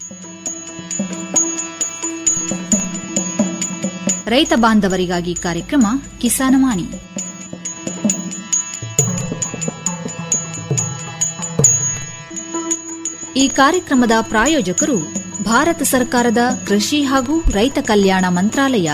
ರೈತ ಬಾಂಧವರಿಗಾಗಿ ಕಾರ್ಯಕ್ರಮ ಕಿಸಾನವಾಣಿ ಈ ಕಾರ್ಯಕ್ರಮದ ಪ್ರಾಯೋಜಕರು ಭಾರತ ಸರ್ಕಾರದ ಕೃಷಿ ಹಾಗೂ ರೈತ ಕಲ್ಯಾಣ ಮಂತ್ರಾಲಯ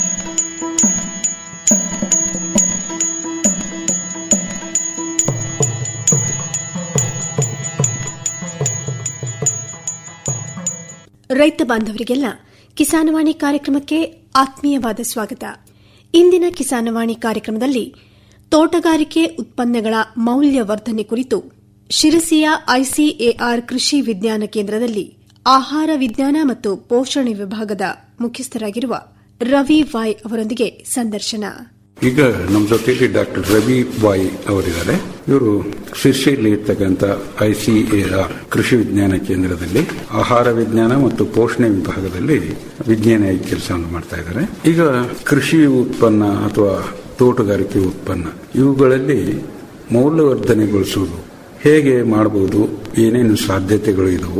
ರೈತ ಬಾಂಧವರಿಗೆಲ್ಲ ಕಿಸಾನವಾಣಿ ಕಾರ್ಯಕ್ರಮಕ್ಕೆ ಆತ್ಮೀಯವಾದ ಸ್ವಾಗತ ಇಂದಿನ ಕಿಸಾನವಾಣಿ ಕಾರ್ಯಕ್ರಮದಲ್ಲಿ ತೋಟಗಾರಿಕೆ ಉತ್ಪನ್ನಗಳ ಮೌಲ್ಯವರ್ಧನೆ ಕುರಿತು ಶಿರಸಿಯ ಐಸಿಎಆರ್ ಕೃಷಿ ವಿಜ್ಞಾನ ಕೇಂದ್ರದಲ್ಲಿ ಆಹಾರ ವಿಜ್ಞಾನ ಮತ್ತು ಪೋಷಣೆ ವಿಭಾಗದ ಮುಖ್ಯಸ್ಥರಾಗಿರುವ ರವಿ ವಾಯ್ ಅವರೊಂದಿಗೆ ಸಂದರ್ಶನ ಈಗ ನಮ್ಮ ಜೊತೆಗೆ ಡಾಕ್ಟರ್ ರವಿ ಬಾಯಿ ಅವರಿದ್ದಾರೆ ಇವರು ಶಿರ್ಷಿಯಲ್ಲಿ ಇರ್ತಕ್ಕಂಥ ಐಸಿಎಆರ್ ಕೃಷಿ ವಿಜ್ಞಾನ ಕೇಂದ್ರದಲ್ಲಿ ಆಹಾರ ವಿಜ್ಞಾನ ಮತ್ತು ಪೋಷಣೆ ವಿಭಾಗದಲ್ಲಿ ವಿಜ್ಞಾನಿಯಾಗಿ ಕೆಲಸವನ್ನು ಮಾಡ್ತಾ ಇದ್ದಾರೆ ಈಗ ಕೃಷಿ ಉತ್ಪನ್ನ ಅಥವಾ ತೋಟಗಾರಿಕೆ ಉತ್ಪನ್ನ ಇವುಗಳಲ್ಲಿ ಮೌಲ್ಯವರ್ಧನೆಗೊಳಿಸುವುದು ಹೇಗೆ ಮಾಡಬಹುದು ಏನೇನು ಸಾಧ್ಯತೆಗಳು ಇದ್ದವು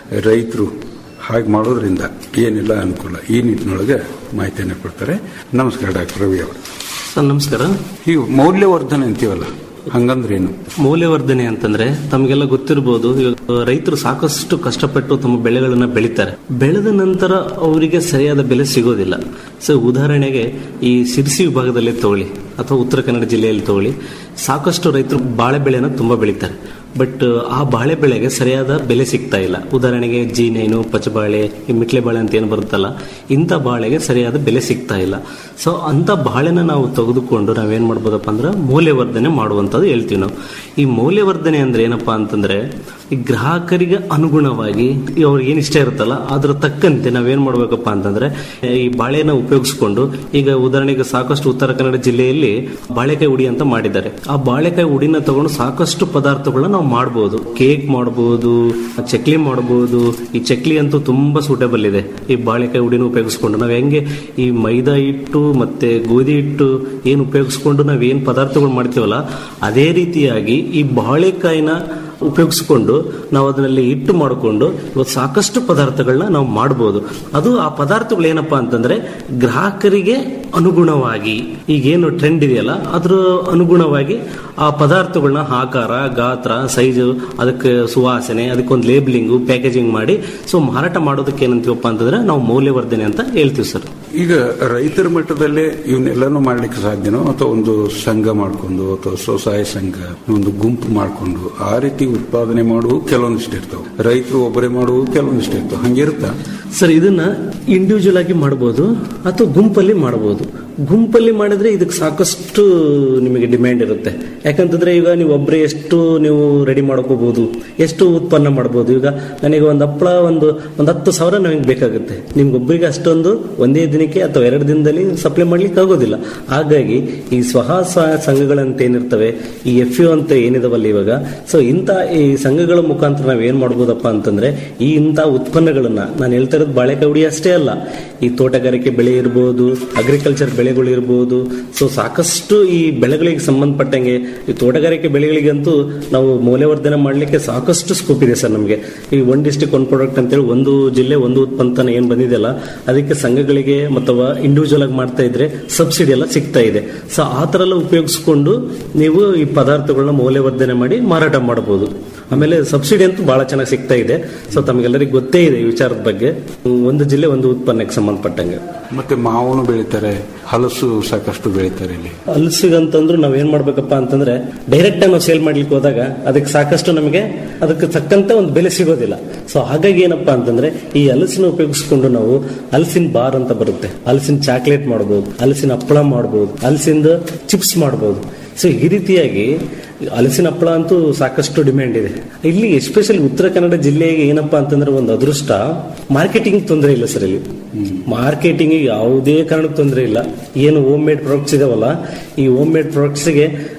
ರೈತರು ಹಾಗೆ ಮಾಡೋದ್ರಿಂದ ಏನೆಲ್ಲ ಅನುಕೂಲ ಈ ನಿಟ್ಟಿನೊಳಗೆ ಮಾಹಿತಿಯನ್ನು ಕೊಡ್ತಾರೆ ನಮಸ್ಕಾರ ಡಾಕ್ಟರ್ ರವಿ ಅವರು ಸರ್ ನಮಸ್ಕಾರ ಈ ಮೌಲ್ಯವರ್ಧನೆ ಅಂತೀವಲ್ಲ ಹಂಗಂದ್ರೇನು ಮೌಲ್ಯವರ್ಧನೆ ಅಂತಂದ್ರೆ ತಮಗೆಲ್ಲ ಗೊತ್ತಿರಬಹುದು ಇವಾಗ ರೈತರು ಸಾಕಷ್ಟು ಕಷ್ಟಪಟ್ಟು ತಮ್ಮ ಬೆಳೆಗಳನ್ನ ಬೆಳಿತಾರೆ ಬೆಳೆದ ನಂತರ ಅವರಿಗೆ ಸರಿಯಾದ ಬೆಲೆ ಸಿಗೋದಿಲ್ಲ ಸೊ ಉದಾಹರಣೆಗೆ ಈ ಸಿರ್ಸಿ ವಿಭಾಗದಲ್ಲಿ ತಗೊಳ್ಳಿ ಅಥವಾ ಉತ್ತರ ಕನ್ನಡ ಜಿಲ್ಲೆಯಲ್ಲಿ ತಗೊಳ್ಳಿ ಸಾಕಷ್ಟು ರೈತರು ಬಾಳೆ ಬೆಳೆನ ತುಂಬಾ ಬೆಳಿತಾರೆ ಬಟ್ ಆ ಬಾಳೆ ಬೆಳೆಗೆ ಸರಿಯಾದ ಬೆಲೆ ಸಿಗ್ತಾ ಇಲ್ಲ ಉದಾಹರಣೆಗೆ ಜೀನೇನು ಪಚಬಾಳೆ ಈ ಮಿಟ್ಲೆ ಬಾಳೆ ಅಂತ ಏನು ಬರುತ್ತಲ್ಲ ಇಂಥ ಬಾಳೆಗೆ ಸರಿಯಾದ ಬೆಲೆ ಸಿಗ್ತಾ ಇಲ್ಲ ಸೊ ಅಂತ ಬಾಳೆನ ನಾವು ತೆಗೆದುಕೊಂಡು ನಾವೇನ್ ಮಾಡ್ಬೋದಪ್ಪ ಅಂದ್ರೆ ಮೌಲ್ಯವರ್ಧನೆ ಮಾಡುವಂಥದ್ದು ಹೇಳ್ತೀವಿ ನಾವು ಈ ಮೌಲ್ಯವರ್ಧನೆ ಅಂದ್ರೆ ಏನಪ್ಪಾ ಅಂತಂದ್ರೆ ಈ ಗ್ರಾಹಕರಿಗೆ ಅನುಗುಣವಾಗಿ ಈ ಅವ್ರಿಗೆ ಏನ್ ಇಷ್ಟ ಇರುತ್ತಲ್ಲ ಅದ್ರ ತಕ್ಕಂತೆ ನಾವೇನ್ ಮಾಡ್ಬೇಕಪ್ಪ ಅಂತಂದ್ರೆ ಈ ಬಾಳೆನ ಉಪಯೋಗಿಸ್ಕೊಂಡು ಈಗ ಉದಾಹರಣೆಗೆ ಸಾಕಷ್ಟು ಉತ್ತರ ಕನ್ನಡ ಜಿಲ್ಲೆಯಲ್ಲಿ ಬಾಳೆಕಾಯಿ ಉಡಿ ಅಂತ ಮಾಡಿದ್ದಾರೆ ಆ ಬಾಳೆಕಾಯಿ ಉಡಿನ ತಗೊಂಡು ಸಾಕಷ್ಟು ಪದಾರ್ಥಗಳನ್ನ ನಾವು ಮಾಡಬಹುದು ಕೇಕ್ ಮಾಡಬಹುದು ಚಕ್ಲಿ ಮಾಡಬಹುದು ಈ ಚಕ್ಲಿ ಅಂತೂ ತುಂಬಾ ಸೂಟೇಬಲ್ ಇದೆ ಈ ಬಾಳೆಕಾಯಿ ಉಡಿನ ಉಪಯೋಗಿಸ್ಕೊಂಡು ನಾವು ಹೆಂಗೆ ಈ ಮೈದಾ ಹಿಟ್ಟು ಮತ್ತೆ ಗೋಧಿ ಹಿಟ್ಟು ಏನು ಉಪಯೋಗಿಸ್ಕೊಂಡು ನಾವ್ ಏನ್ ಪದಾರ್ಥಗಳು ಮಾಡ್ತೀವಲ್ಲ ಅದೇ ರೀತಿಯಾಗಿ ಈ ಬಾಳೆಕಾಯಿನ ಉಪಯೋಗಿಸ್ಕೊಂಡು ನಾವು ಅದರಲ್ಲಿ ಹಿಟ್ಟು ಮಾಡಿಕೊಂಡು ಇವತ್ತು ಸಾಕಷ್ಟು ಪದಾರ್ಥಗಳನ್ನ ನಾವು ಮಾಡಬಹುದು ಅದು ಆ ಪದಾರ್ಥಗಳು ಏನಪ್ಪಾ ಅಂತಂದ್ರೆ ಗ್ರಾಹಕರಿಗೆ ಅನುಗುಣವಾಗಿ ಈಗೇನು ಟ್ರೆಂಡ್ ಇದೆಯಲ್ಲ ಅದ್ರ ಅನುಗುಣವಾಗಿ ಆ ಪದಾರ್ಥಗಳನ್ನ ಆಕಾರ ಗಾತ್ರ ಸೈಜು ಅದಕ್ಕೆ ಸುವಾಸನೆ ಅದಕ್ಕೊಂದು ಲೇಬ್ಲಿಂಗು ಪ್ಯಾಕೇಜಿಂಗ್ ಮಾಡಿ ಸೊ ಮಾರಾಟ ಮಾಡೋದಕ್ಕೆ ಏನಂತೀವಪ್ಪ ಅಂತಂದ್ರೆ ನಾವು ಮೌಲ್ಯವರ್ಧನೆ ಅಂತ ಹೇಳ್ತೀವಿ ಸರ್ ಈಗ ರೈತರ ಮಟ್ಟದಲ್ಲೇ ಇವನ್ನೆಲ್ಲಾನು ಮಾಡ್ಲಿಕ್ಕೆ ಸಾಧ್ಯನೋ ಅಥವಾ ಒಂದು ಸಂಘ ಮಾಡ್ಕೊಂಡು ಅಥವಾ ಸ್ವಸಹಾಯ ಸಂಘ ಒಂದು ಗುಂಪು ಮಾಡ್ಕೊಂಡು ಆ ರೀತಿ ಉತ್ಪಾದನೆ ಮಾಡುವು ಕೆಲವೊಂದಿಷ್ಟು ಇರ್ತಾವ ರೈತರು ಒಬ್ಬರೇ ಮಾಡುವು ಕೆಲವೊಂದಿಷ್ಟು ಇರ್ತಾವ ಹಂಗಿರುತ್ತಾ ಸರ್ ಇದನ್ನ ಇಂಡಿವಿಜುವಲ್ ಆಗಿ ಮಾಡಬಹುದು ಅಥವಾ ಗುಂಪಲ್ಲಿ ಮಾಡಬಹುದು ಗುಂಪಲ್ಲಿ ಮಾಡಿದ್ರೆ ಇದಕ್ಕೆ ಸಾಕಷ್ಟು ನಿಮಗೆ ಡಿಮ್ಯಾಂಡ್ ಇರುತ್ತೆ ಯಾಕಂತಂದ್ರೆ ಈಗ ನೀವು ಒಬ್ಬರೇ ಎಷ್ಟು ನೀವು ರೆಡಿ ಮಾಡ್ಕೋಬಹುದು ಎಷ್ಟು ಉತ್ಪನ್ನ ಮಾಡಬಹುದು ಈಗ ನನಗೆ ಒಂದು ಹಪ್ಪಳ ಒಂದು ಒಂದು ಹತ್ತು ಸಾವಿರ ನಮಗೆ ಬೇಕಾಗುತ್ತೆ ನಿಮ್ಗೊಬ್ಬರಿಗೆ ಅಷ್ಟೊಂದು ಒಂದೇ ದಿನಕ್ಕೆ ಅಥವಾ ಎರಡು ದಿನದಲ್ಲಿ ಸಪ್ಲೈ ಮಾಡ್ಲಿಕ್ಕೆ ಆಗೋದಿಲ್ಲ ಹಾಗಾಗಿ ಈ ಸ್ವಸಹಾಯ ಸಂಘಗಳಂತ ಏನಿರ್ತವೆ ಈ ಎಫ್ ಯು ಅಂತ ಏನಿದಾವಲ್ಲ ಇವಾಗ ಸೊ ಇಂಥ ಈ ಸಂಘಗಳ ಮುಖಾಂತರ ನಾವ್ ಏನ್ ಮಾಡ್ಬೋದಪ್ಪ ಅಂತಂದ್ರೆ ಈ ಇಂಥ ಉತ್ಪನ್ನಗಳನ್ನ ನಾನು ಹೇಳ್ತಾ ಇರೋದು ಬಾಳೆಕಾಯಿ ಹುಡಿ ಅಷ್ಟೇ ಅಲ್ಲ ಈ ತೋಟಗಾರಿಕೆ ಬೆಳೆ ಇರ್ಬೋದು ಅಗ್ರಿಕಲ್ಚರ್ ಬೆಳೆಗಳು ಇರ್ಬೋದು ಸೊ ಸಾಕಷ್ಟು ಈ ಬೆಳೆಗಳಿಗೆ ಸಂಬಂಧಪಟ್ಟಂಗೆ ಈ ತೋಟಗಾರಿಕೆ ಬೆಳೆಗಳಿಗಂತೂ ನಾವು ಮೌಲ್ಯವರ್ಧನೆ ಮಾಡಲಿಕ್ಕೆ ಸಾಕಷ್ಟು ಸ್ಕೋಪ್ ಇದೆ ಸರ್ ನಮಗೆ ಈ ಒನ್ ಡಿಸ್ಟಿಕ್ ಒನ್ ಪ್ರಾಡಕ್ಟ್ ಅಂತೇಳಿ ಒಂದು ಜಿಲ್ಲೆ ಒಂದು ಉತ್ಪನ್ನ ಏನ್ ಬಂದಿದೆಯಲ್ಲ ಅದಕ್ಕೆ ಸಂಘಗಳಿಗೆ ಅಥವಾ ಇಂಡಿವಿಜುವಲ್ ಆಗಿ ಮಾಡ್ತಾ ಇದ್ರೆ ಸಬ್ಸಿಡಿ ಎಲ್ಲ ಸಿಗ್ತಾ ಇದೆ ಸೊ ಆ ತರ ಎಲ್ಲ ಉಪಯೋಗಿಸ್ಕೊಂಡು ನೀವು ಈ ಪದಾರ್ಥಗಳನ್ನ ಮೌಲ್ಯವರ್ಧನೆ ಮಾಡಿ ಮಾರಾಟ ಮಾಡಬಹುದು ಆಮೇಲೆ ಸಬ್ಸಿಡಿ ಅಂತೂ ಬಹಳ ಚೆನ್ನಾಗಿ ಸಿಗ್ತಾ ಇದೆ ಸೊ ತಮಗೆಲ್ಲರಿಗೂ ಗೊತ್ತೇ ಇದೆ ಈ ವಿಚಾರದ ಬಗ್ಗೆ ಒಂದು ಜಿಲ್ಲೆ ಒಂದು ಉತ್ಪನ್ನಕ್ಕೆ ಸಂಬಂಧಪಟ್ಟಂಗೆ ಮತ್ತೆ ಮಾವನು ಬೆಳಿತಾರೆ ಹಲಸು ಸಾಕಷ್ಟು ಬೆಳಿತಾರೆ ಇಲ್ಲಿ ಹಲಸಿಗಂತಂದ್ರು ನಾವ್ ಏನ್ ಮಾಡ್ಬೇಕಪ್ಪ ಅಂತಂದ್ರೆ ಡೈರೆಕ್ಟ್ ನಾವು ಸೇಲ್ ಮಾಡ್ಲಿಕ್ಕೆ ಹೋದಾಗ ಅದಕ್ಕೆ ಸಾಕಷ್ಟು ನಮಗೆ ಅದಕ್ಕೆ ತಕ್ಕಂತ ಒಂದು ಬೆಲೆ ಸಿಗೋದಿಲ್ಲ ಸೊ ಹಾಗಾಗಿ ಏನಪ್ಪಾ ಅಂತಂದ್ರೆ ಈ ಹಲಸಿನ ಉಪಯೋಗಿಸ್ಕೊಂಡು ನಾವು ಹಲಸಿನ ಬಾರ್ ಅಂತ ಬರುತ್ತೆ ಹಲಸಿನ ಚಾಕ್ಲೇಟ್ ಮಾಡಬಹುದು ಹಲಸಿನ ಹಪ್ಪಳ ಮಾಡಬಹುದು ಹಲಸಿಂದ ಚಿಪ್ಸ್ ಮಾಡಬಹುದು ಸೊ ಈ ರೀತಿಯಾಗಿ ಹಲಸಿನ ಹಪ್ಪಳ ಅಂತೂ ಸಾಕಷ್ಟು ಡಿಮ್ಯಾಂಡ್ ಇದೆ ಇಲ್ಲಿ ಎಸ್ಪೆಷಲಿ ಉತ್ತರ ಕನ್ನಡ ಜಿಲ್ಲೆಗೆ ಏನಪ್ಪಾ ಅಂತಂದ್ರೆ ಒಂದು ಅದೃಷ್ಟ ಮಾರ್ಕೆಟಿಂಗ್ ತೊಂದರೆ ಇಲ್ಲ ಸರ್ ಇಲ್ಲಿ ಮಾರ್ಕೆಟಿಂಗ್ ಯಾವುದೇ ಕಾರಣಕ್ಕೆ ತೊಂದರೆ ಇಲ್ಲ ಏನು ಹೋಮ್ ಮೇಡ್ ಪ್ರಾಡಕ್ಟ್ಸ್ ಇದಾವಲ್ಲ ಈ ಹೋಮ್ ಮೇಡ್ ಪ್ರಾಡಕ್ಟ್ಸ್ಗೆ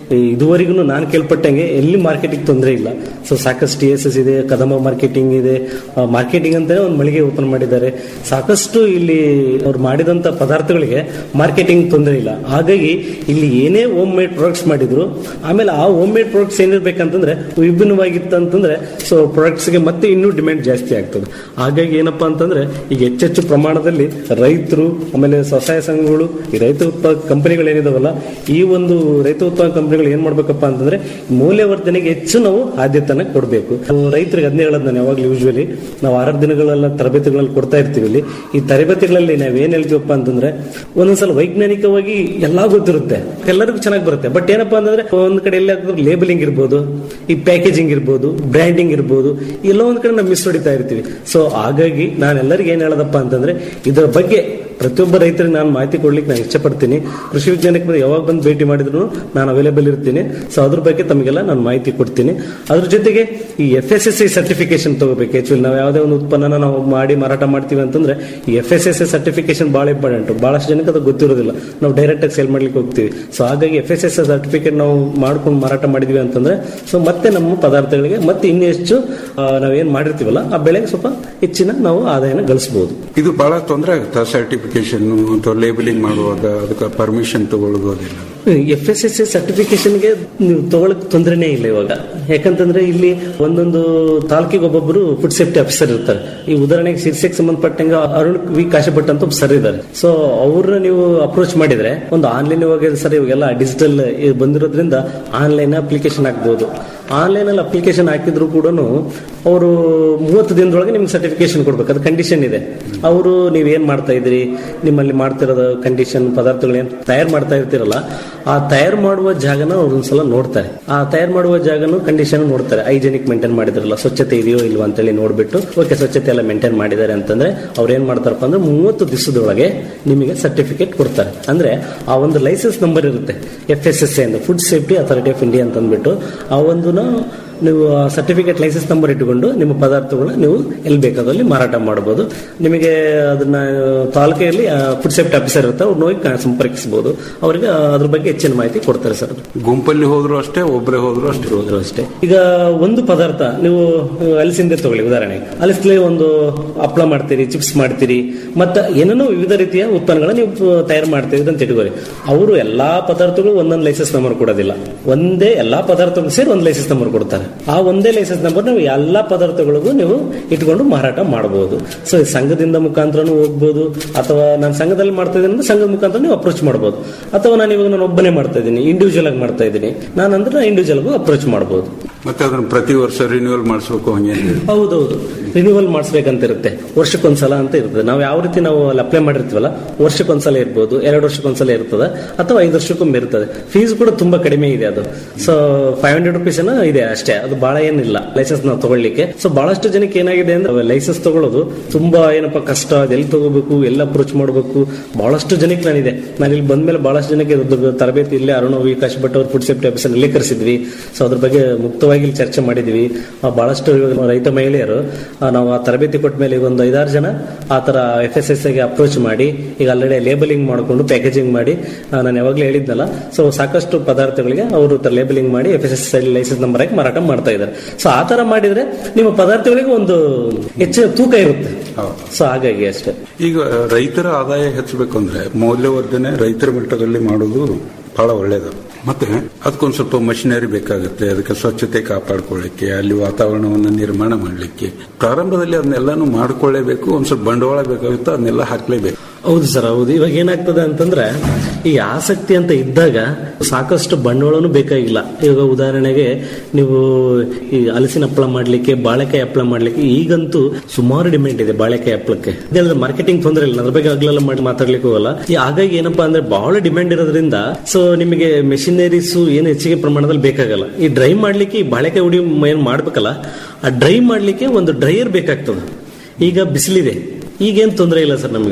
ಇದುವರೆಗೂ ನಾನು ಕೇಳ್ಪಟ್ಟಂಗೆ ಎಲ್ಲಿ ಮಾರ್ಕೆಟಿಂಗ್ ತೊಂದರೆ ಇಲ್ಲ ಸೊ ಸಾಕಷ್ಟು ಟಿ ಎಸ್ ಎಸ್ ಇದೆ ಕದಂಬ ಮಾರ್ಕೆಟಿಂಗ್ ಇದೆ ಮಾರ್ಕೆಟಿಂಗ್ ಅಂತಾನೆ ಒಂದು ಮಳಿಗೆ ಓಪನ್ ಮಾಡಿದ್ದಾರೆ ಸಾಕಷ್ಟು ಇಲ್ಲಿ ಅವ್ರು ಮಾಡಿದಂತ ಪದಾರ್ಥಗಳಿಗೆ ಮಾರ್ಕೆಟಿಂಗ್ ತೊಂದರೆ ಇಲ್ಲ ಹಾಗಾಗಿ ಇಲ್ಲಿ ಏನೇ ಹೋಮ್ ಮೇಡ್ ಪ್ರಾಡಕ್ಟ್ಸ್ ಮಾಡಿದ್ರು ಆಮೇಲೆ ಆ ಹೋಮ್ ಮೇಡ್ ಪ್ರಾಡಕ್ಟ್ಸ್ ಏನಿರ್ಬೇಕಂತಂದ್ರೆ ವಿಭಿನ್ನವಾಗಿತ್ತು ಅಂತಂದ್ರೆ ಸೊ ಪ್ರಾಡಕ್ಟ್ಸ್ಗೆ ಮತ್ತೆ ಇನ್ನೂ ಡಿಮ್ಯಾಂಡ್ ಜಾಸ್ತಿ ಆಗ್ತದೆ ಹಾಗಾಗಿ ಏನಪ್ಪಾ ಅಂತಂದ್ರೆ ಈಗ ಹೆಚ್ಚೆಚ್ಚು ಪ್ರಮಾಣದಲ್ಲಿ ರೈತರು ಆಮೇಲೆ ಸ್ವಸಹಾಯ ಸಂಘಗಳು ಈ ರೈತ ಉತ್ಪಾದಕ ಕಂಪನಿಗಳು ಏನಿದಾವಲ್ಲ ಈ ಒಂದು ರೈತ ಉತ್ಪಾದಕ ಕಂಪನಿಗಳು ಏನ್ ಮಾಡ್ಬೇಕಪ್ಪ ಅಂತಂದ್ರೆ ಮೌಲ್ಯವರ್ಧನೆಗೆ ಹೆಚ್ಚು ನಾವು ಆದ್ಯತೆನ ಕೊಡಬೇಕು ರೈತರಿಗೆ ಅದನ್ನೇ ಹೇಳೋದು ನಾನು ಯಾವಾಗಲೂ ಯೂಶ್ವಲಿ ನಾವು ಆರಾರು ದಿನಗಳೆಲ್ಲ ತರಬೇತಿಗಳಲ್ಲಿ ಕೊಡ್ತಾ ಇರ್ತೀವಿ ಇಲ್ಲಿ ಈ ತರಬೇತಿಗಳಲ್ಲಿ ನಾವ್ ಏನ್ ಹೇಳ್ತೀವಪ್ಪ ಅಂತಂದ್ರೆ ಒಂದೊಂದ್ಸಲ ವೈಜ್ಞಾನಿಕವಾಗಿ ಎಲ್ಲಾ ಗೊತ್ತಿರುತ್ತೆ ಎಲ್ಲರಿಗೂ ಚೆನ್ನಾಗಿ ಬರುತ್ತೆ ಬಟ್ ಏನಪ್ಪಾ ಅಂತಂದ್ರೆ ಒಂದ್ ಕಡೆ ಎಲ್ಲ ಲೇಬಲಿಂಗ್ ಇರ್ಬೋದು ಈ ಪ್ಯಾಕೇಜಿಂಗ್ ಇರ್ಬೋದು ಬ್ರ್ಯಾಂಡಿಂಗ್ ಇರ್ಬೋದು ಎಲ್ಲ ಒಂದ್ ಕಡೆ ನಾವು ಮಿಸ್ ಹೊಡಿತಾ ಇರ್ತೀವಿ ಸೊ ಹಾಗಾಗಿ ನಾನು ಎಲ್ಲರಿಗೂ ಏನ್ ಹೇಳೋದಪ್ಪ ಅಂತಂದ್ರೆ ಇದರ ಬಗ್ಗೆ ಪ್ರತಿಯೊಬ್ಬ ರೈತರಿಗೆ ನಾನು ಮಾಹಿತಿ ಕೊಡ್ಲಿಕ್ಕೆ ನಾನು ಇಷ್ಟಪಡ್ತೀನಿ ಕೃಷಿ ವಿಜ್ಞಾನಕ್ಕೆ ಬಂದು ಯಾವಾಗ ಬಂದು ಭೇಟಿ ಮಾಡಿದ್ರು ನಾನು ಅವೈಲೇಬಲ್ ಇರ್ತೀನಿ ಸೊ ಅದ್ರ ಬಗ್ಗೆ ತಮಗೆಲ್ಲ ನಾನು ಮಾಹಿತಿ ಕೊಡ್ತೀನಿ ಅದ್ರ ಜೊತೆಗೆ ಈ F S S I certification ತಗೋಬೇಕು ಆಕ್ಚುಲಿ ನಾವು ಯಾವುದೇ ಒಂದು ಉತ್ಪನ್ನ ನಾವು ಮಾಡಿ ಮಾರಾಟ ಮಾಡ್ತೀವಿ ಅಂತಂದ್ರೆ ಈ F S S I certification ಬಹಳ ಇಂಪಾರ್ಟೆಂಟ್ ಬಹಳಷ್ಟು ಜನಕ್ಕೆ ಅದು ಗೊತ್ತಿರೋದಿಲ್ಲ ನಾವು ಡೈರೆಕ್ಟ್ ಆಗಿ ಸೇಲ್ ಮಾಡ್ಲಿಕ್ಕೆ ಹೋಗ್ತೀವಿ ಸೊ ಹಾಗಾಗಿ F S S I certificate ನಾವು ಮಾಡ್ಕೊಂಡು ಮಾರಾಟ ಮಾಡಿದ್ವಿ ಅಂತಂದ್ರೆ ಸೊ ಮತ್ತೆ ನಮ್ಮ ಪದಾರ್ಥಗಳಿಗೆ ಮತ್ತೆ ಇನ್ನೂ ಹೆಚ್ಚು ಆ, ನಾವೇನ್ ಮಾಡಿರ್ತೀವಲ್ಲ ಆ ಬೆಳೆಗೆ ಸ್ವಲ್ಪ ಹೆಚ್ಚಿನ ನಾವು ಆದಾಯನ ಗಳಿಸಬಹುದು ಇದು ಬಹಳ ತೊಂದರೆ ಆಗುತ್ತಾ ಸರ್ಟಿಫಿಕೇಶನ್ ಅಥವಾ ಲೇಬಲಿಂಗ್ ಮಾಡುವಾಗ ಅದಕ್ಕೆ ಪರ್ಮಿಷನ್ ತಗೊಳ್ಳೋದು ಅದೆಲ್ಲ ಎಫ್ ಎಸ್ ಎಸ್ ಸರ್ಟಿಫಿಕೇಶನ್ಗೆ ನೀವು ತಗೊಳಕ್ ತೊಂದರೆನೇ ಇಲ್ಲ ಇವಾಗ ಯಾಕಂತಂದ್ರೆ ಇಲ್ಲಿ ಒಂದೊಂದು ತಾಲೂಕಿಗೆ ಒಬ್ಬೊಬ್ಬರು ಫುಡ್ ಸೇಫ್ಟಿ ಆಫೀಸರ್ ಇರ್ತಾರೆ ಈ ಉದಾಹರಣೆಗೆ ಶಿರ್ಸೆಗೆ ಸಂಬಂಧಪಟ್ಟಂಗೆ ಅರುಣ್ ವಿ ಕಾಶಭಟ್ ಅಂತ ಒಬ್ಬ ಸರ್ ಇದ್ದಾರೆ ಸೊ ಅವ್ರನ್ನ ನೀವು ಅಪ್ರೋಚ್ ಮಾಡಿದ್ರೆ ಒಂದು ಆನ್ಲೈನ್ ಇವಾಗ ಸರ್ ಇವಾಗೆಲ್ಲ ಡಿಜಿಟಲ್ ಬಂದಿರೋದ್ರಿಂದ ಆನ್ಲೈನ್ ಅಪ್ಲಿಕೇಶನ್ ಹಾಕ್ಬೋದು ಆನ್ಲೈನ್ ಅಲ್ಲಿ ಅಪ್ಲಿಕೇಶನ್ ಹಾಕಿದ್ರು ಕೂಡ ಅವರು ಮೂವತ್ತು ದಿನದೊಳಗೆ ನಿಮ್ಗೆ ಸರ್ಟಿಫಿಕೇಶನ್ ಕೊಡ್ಬೇಕು ಅದು ಕಂಡೀಷನ್ ಇದೆ ಅವರು ನೀವೇನ್ ಮಾಡ್ತಾ ಇದ್ರಿ ನಿಮ್ಮಲ್ಲಿ ಮಾಡ್ತಿರೋದು ಕಂಡೀಷನ್ ಪದಾರ್ಥಗಳು ಏನ್ ತಯಾರು ಮಾಡ್ತಾ ಇರ್ತೀರಲ್ಲ ಆ ತಯಾರು ಮಾಡುವ ಜಾಗನ ಅವ್ರು ಒಂದ್ಸಲ ನೋಡ್ತಾರೆ ಆ ತಯಾರು ಮಾಡುವ ಜಾಗನು ಕಂಡೀಷನ್ ನೋಡ್ತಾರೆ ಹೈಜೆನಿಕ್ ಮೇಂಟೈನ್ ಮಾಡಿದ್ರಲ್ಲ ಸ್ವಚ್ಛತೆ ಇದೆಯೋ ಇಲ್ವಾ ಅಂತೇಳಿ ನೋಡ್ಬಿಟ್ಟು ಓಕೆ ಸ್ವಚ್ಛತೆ ಎಲ್ಲ ಮೇಂಟೈನ್ ಮಾಡಿದ್ದಾರೆ ಅಂತಂದ್ರೆ ಅವ್ರು ಏನ್ ಮಾಡ್ತಾರಪ್ಪ ಅಂದ್ರೆ ಮೂವತ್ತು ದಿವಸದೊಳಗೆ ನಿಮಗೆ ಸರ್ಟಿಫಿಕೇಟ್ ಕೊಡ್ತಾರೆ ಅಂದ್ರೆ ಆ ಒಂದು ಲೈಸೆನ್ಸ್ ನಂಬರ್ ಇರುತ್ತೆ ಎಫ್ ಎಸ್ ಎಸ್ ಎ ಅಂತ food safety authority of India ಅಂತ ಅಂದ್ಬಿಟ್ಟು ಆ ಒಂದು ನೀವು ಸರ್ಟಿಫಿಕೇಟ್ ಲೈಸೆನ್ಸ್ ನಂಬರ್ ಇಟ್ಟುಕೊಂಡು ನಿಮ್ಮ ಪದಾರ್ಥಗಳನ್ನ ನೀವು ಎಲ್ಲಿ ಬೇಕಾದಲ್ಲಿ ಮಾರಾಟ ಮಾಡಬಹುದು ನಿಮಗೆ ಅದನ್ನ ತಾಲೂಕಿನಲ್ಲಿ ಫುಡ್ ಸೇಫ್ಟಿ ಆಫೀಸರ್ ಇರುತ್ತೆ ಅವ್ರು ಹೋಗಿ ಕಾ- ಸಂಪರ್ಕಿಸಬಹುದು ಅವರಿಗೆ ಅದ್ರ ಬಗ್ಗೆ ಹೆಚ್ಚಿನ ಮಾಹಿತಿ ಕೊಡ್ತಾರೆ ಸರ್ ಗುಂಪಲ್ಲಿ ಹೋದ್ರು ಅಷ್ಟೇ ಒಬ್ಬರೇ ಹೋದ್ರು ಅಷ್ಟೇ ಹೋದ್ರು ಅಷ್ಟೇ ಈಗ ಒಂದು ಪದಾರ್ಥ ನೀವು ಅಲಸಿಂದೆ ತಗೊಳ್ಳಿ ಉದಾಹರಣೆಗೆ ಅಲಸಲಿ ಒಂದು ಹಪ್ಪಳ ಮಾಡ್ತೀರಿ ಚಿಪ್ಸ್ ಮಾಡ್ತೀರಿ ಮತ್ತೆ ಏನೇನೋ ವಿವಿಧ ರೀತಿಯ ಉತ್ಪನ್ನಗಳನ್ನ ನೀವು ತಯಾರು ಮಾಡ್ತೀರಿ ಅಂತ ಇಟ್ಕೊಳ್ಳಿ ಅವರು ಎಲ್ಲಾ ಪದಾರ್ಥಗಳು ಒಂದೊಂದು ಲೈಸೆನ್ಸ್ ನಂಬರ್ ಕೊಡೋದಿಲ್ಲ ಒಂದೇ ಎಲ್ಲಾ ಪದಾರ್ಥಗಳು ಸೇರಿ ಒಂದು ಲೈಸೆನ್ಸ್ ನಂಬರ್ ಕೊಡ್ತಾರೆ ಆ ಒಂದೇ ಲೈಸೆನ್ಸ್ ನಂಬರ್ ನೀವು ಎಲ್ಲಾ ಪದಾರ್ಥಗಳಿಗೂ ನೀವು ಇಟ್ಕೊಂಡು ಮಾರಾಟ ಮಾಡಬಹುದು ಸೊ ಸಂಘದಿಂದ ಮುಖಾಂತರನೂ ಹೋಗ್ಬೋದು ಅಥವಾ ನಾನು ಸಂಘದಲ್ಲಿ ಮಾಡ್ತಾ ಇದ್ದೀನಿ ಅಂದ್ರೆ ಸಂಘದ ಮುಖಾಂತರ ನೀವು ಅಪ್ರೋಚ್ ಮಾಡಬಹುದು ಅಥವಾ ನಾನು ಇವಾಗ ನಾನು ಒಬ್ಬನೇ ಮಾಡ್ತಾ ಇದ್ದೀನಿ ಇಂಡಿವಿಜುವಲ್ ಆಗಿ ಮಾಡ್ತಾ ಇದ್ದೀನಿ ನಾನು ಅಂದ್ರೆ ಇಂಡಿವಿಜುವಲ್ ಅಪ್ರೋಚ್ ಮಾಡಬಹುದು ಮತ್ತೆ ಅದನ್ನ ಪ್ರತಿ ವರ್ಷ ರಿನ್ಯೂವಲ್ ಮಾಡಿಸ್ಬೇಕು ಹಂಗೆ ಹೌದೌದು ರಿನ್ಯೂವಲ್ ಮಾಡಿಸ್ಬೇಕಂತ ಇರುತ್ತೆ ವರ್ಷಕ್ಕೊಂದ್ಸಲ ಅಂತ ಇರ್ತದೆ ನಾವು ಯಾವ ರೀತಿ ನಾವು ಅಲ್ಲಿ ಅಪ್ಲೈ ಮಾಡಿರ್ತೀವಲ್ಲ ವರ್ಷಕ್ಕೊಂದ್ಸಲ ಇರ್ಬೋದು ಎರಡು ವರ್ಷಕ್ಕೊಂದ್ಸಲ ಇರ್ತದೆ ಅಥವಾ ಐದು ವರ್ಷಕ್ಕೊಮ್ಮೆ ಇರ್ತದೆ ಫೀಸ್ ಕೂಡ ತುಂಬಾ ಕಡಿಮೆ ಇದೆ ಅದು ಸೊ ಫೈವ್ ಹಂಡ್ರೆಡ್ ರುಪೀಸ್ ಇದೆ ಅಷ್ಟೇ ಅದು ಬಹಳ ಏನಿಲ್ಲ ಲೈಸೆನ್ಸ್ ನಾವು ತಗೊಳ್ಳಿಕ್ಕೆ ಸೊ ಬಹಳಷ್ಟು ಜನಕ್ಕೆ ಏನಾಗಿದೆ ಅಂದ್ರೆ ಲೈಸೆನ್ಸ್ ತಗೊಳ್ಳೋದು ತುಂಬಾ ಏನಪ್ಪಾ ಕಷ್ಟ ಅದು ಎಲ್ಲಿ ತಗೋಬೇಕು ಎಲ್ಲ ಅಪ್ರೋಚ್ ಮಾಡಬೇಕು ಬಹಳಷ್ಟು ಜನಕ್ಕೆ ನಾನಿದೆ ನಾನು ಇಲ್ಲಿ ಬಂದ್ಮೇಲೆ ಬಹಳಷ್ಟು ಜನಕ್ಕೆ ಇದ್ರದ್ದು ತರಬೇತಿ ಇಲ್ಲೇ ಅರುಣ ವಿಕಾಸ್ ಭಟ್ ಅವ್ರ ಫುಡ್ ಸೇಫ್ಟಿ ಆಫೀಸರ್ ಇಲ್ಲೇ ಕರೆಸಿದ್ವಿ ಸೊ ಅದ್ರ ಬಗ್ಗೆ ಮುಕ್ತವಾಗಿ ಇಲ್ಲಿ ಚರ್ಚೆ ಮಾಡಿದ್ವಿ ಆ, ಬಹಳಷ್ಟು ಇವಾಗ ರೈತ ಮಹಿಳೆಯರು ಆ, ನಾವು ಆ ತರಬೇತಿ ಕೊಟ್ಟ ಮೇಲೆ ಈಗ ಒಂದು ಐದಾರು ಜನ ಆ ತರ ಎಫ್ ಎಸ್ ಎಸ್ ಗೆ ಅಪ್ರೋಚ್ ಮಾಡಿ ಈಗ ಆಲ್ರೆಡಿ ಲೇಬಲಿಂಗ್ ಮಾಡಿಕೊಂಡು ಪ್ಯಾಕೇಜಿಂಗ್ ಮಾಡಿ ಆ, ನಾನು ಯಾವಾಗಲೇ ಹೇಳಿದ್ನಲ್ಲ ಸೊ ಸಾಕಷ್ಟು ಪದಾರ್ಥಗಳಿಗೆ ಅವರು ಲೇಬಲಿಂಗ್ ಮಾಡಿ F S S licence number ಆಗಿ ಮಾರಾಟ ಮಾಡ್ತಾ ಇದ್ದಾರೆ ಸೊ ಆ ತರ ಮಾಡಿದ್ರೆ ನಿಮ್ಮ ಪದಾರ್ಥಗಳಿಗೆ ಒಂದು ಹೆಚ್ಚಿನ ತೂಕ ಇರುತ್ತೆ ಹೌದು. ಸೊ ಹಾಗಾಗಿ ಅಷ್ಟೇ ಈಗ ರೈತರ ಆದಾಯ ಹೆಚ್ಚಬೇಕು ಅಂದ್ರೆ ಮೌಲ್ಯವರ್ಧನೆ ರೈತರ ಮಟ್ಟದಲ್ಲಿ ಮಾಡೋದು ಬಹಳ ಒಳ್ಳೇದು ಮತ್ತೆ ಅದಕ್ಕೊಂದು ಸ್ವಲ್ಪ ಮಷಿನರಿ ಬೇಕಾಗುತ್ತೆ ಅದಕ್ಕೆ ಸ್ವಚ್ಛತೆ ಕಾಪಾಡ್ಕೊಳ್ಳಿಕ್ಕೆ ಅಲ್ಲಿ ವಾತಾವರಣವನ್ನು ನಿರ್ಮಾಣ ಮಾಡಲಿಕ್ಕೆ ಪ್ರಾರಂಭದಲ್ಲಿ ಅದನ್ನೆಲ್ಲಾನು ಮಾಡ್ಕೊಳ್ಳೇಬೇಕು ಒಂದ್ ಸ್ವಲ್ಪ ಬಂಡವಾಳ ಬೇಕಾಗುತ್ತೆ ಅದನ್ನೆಲ್ಲ ಹಾಕ್ಲೇಬೇಕು ಹೌದು ಸರ್ ಹೌದು ಇವಾಗ ಏನಾಗ್ತದೆ ಅಂತಂದ್ರೆ ಈ ಆಸಕ್ತಿ ಅಂತ ಇದ್ದಾಗ ಸಾಕಷ್ಟು ಬಂಡವಾಳನೂ ಬೇಕಾಗಿಲ್ಲ ಇವಾಗ ಉದಾಹರಣೆಗೆ ನೀವು ಈ ಹಲಸಿನ ಹಪ್ಪಳ ಮಾಡ್ಲಿಕ್ಕೆ ಬಾಳೆಕಾಯಿ ಹಪ್ಪಳ ಮಾಡ್ಲಿಕ್ಕೆ ಈಗಂತೂ ಸುಮಾರು ಡಿಮ್ಯಾಂಡ್ ಇದೆ ಬಾಳೆಕಾಯಿ ಹಪ್ಪಳಕ್ಕೆ ಇದೆಲ್ಲ ಮಾರ್ಕೆಟಿಂಗ್ ತೊಂದರೆ ಇಲ್ಲ ಅದ್ರ ಬಗ್ಗೆ ಆಗ್ಲೆಲ್ಲ ಮಾಡಿ ಮಾತಾಡ್ಲಿಕ್ಕೆ ಹೋಗಲ್ಲ ಈ ಹಾಗಾಗಿ ಏನಪ್ಪಾ ಅಂದ್ರೆ ಬಹಳ ಡಿಮ್ಯಾಂಡ್ ಇರೋದ್ರಿಂದ ಸೊ ನಿಮಗೆ ಮೆಷಿನರೀಸ್ ಏನು ಹೆಚ್ಚಿಗೆ ಪ್ರಮಾಣದಲ್ಲಿ ಬೇಕಾಗಲ್ಲ ಈ ಡ್ರೈ ಮಾಡ್ಲಿಕ್ಕೆ ಈ ಬಾಳೆಕಾಯಿ ಹುಡಿ ಏನ್ ಮಾಡ್ಬೇಕಲ್ಲ ಆ ಡ್ರೈ ಮಾಡ್ಲಿಕ್ಕೆ ಒಂದು ಡ್ರೈಯರ್ ಬೇಕಾಗ್ತದೆ ಈಗ ಬಿಸಿಲಿದೆ ಈಗೇನು ತೊಂದರೆ ಇಲ್ಲ ಸರ್ ನಮಗೆ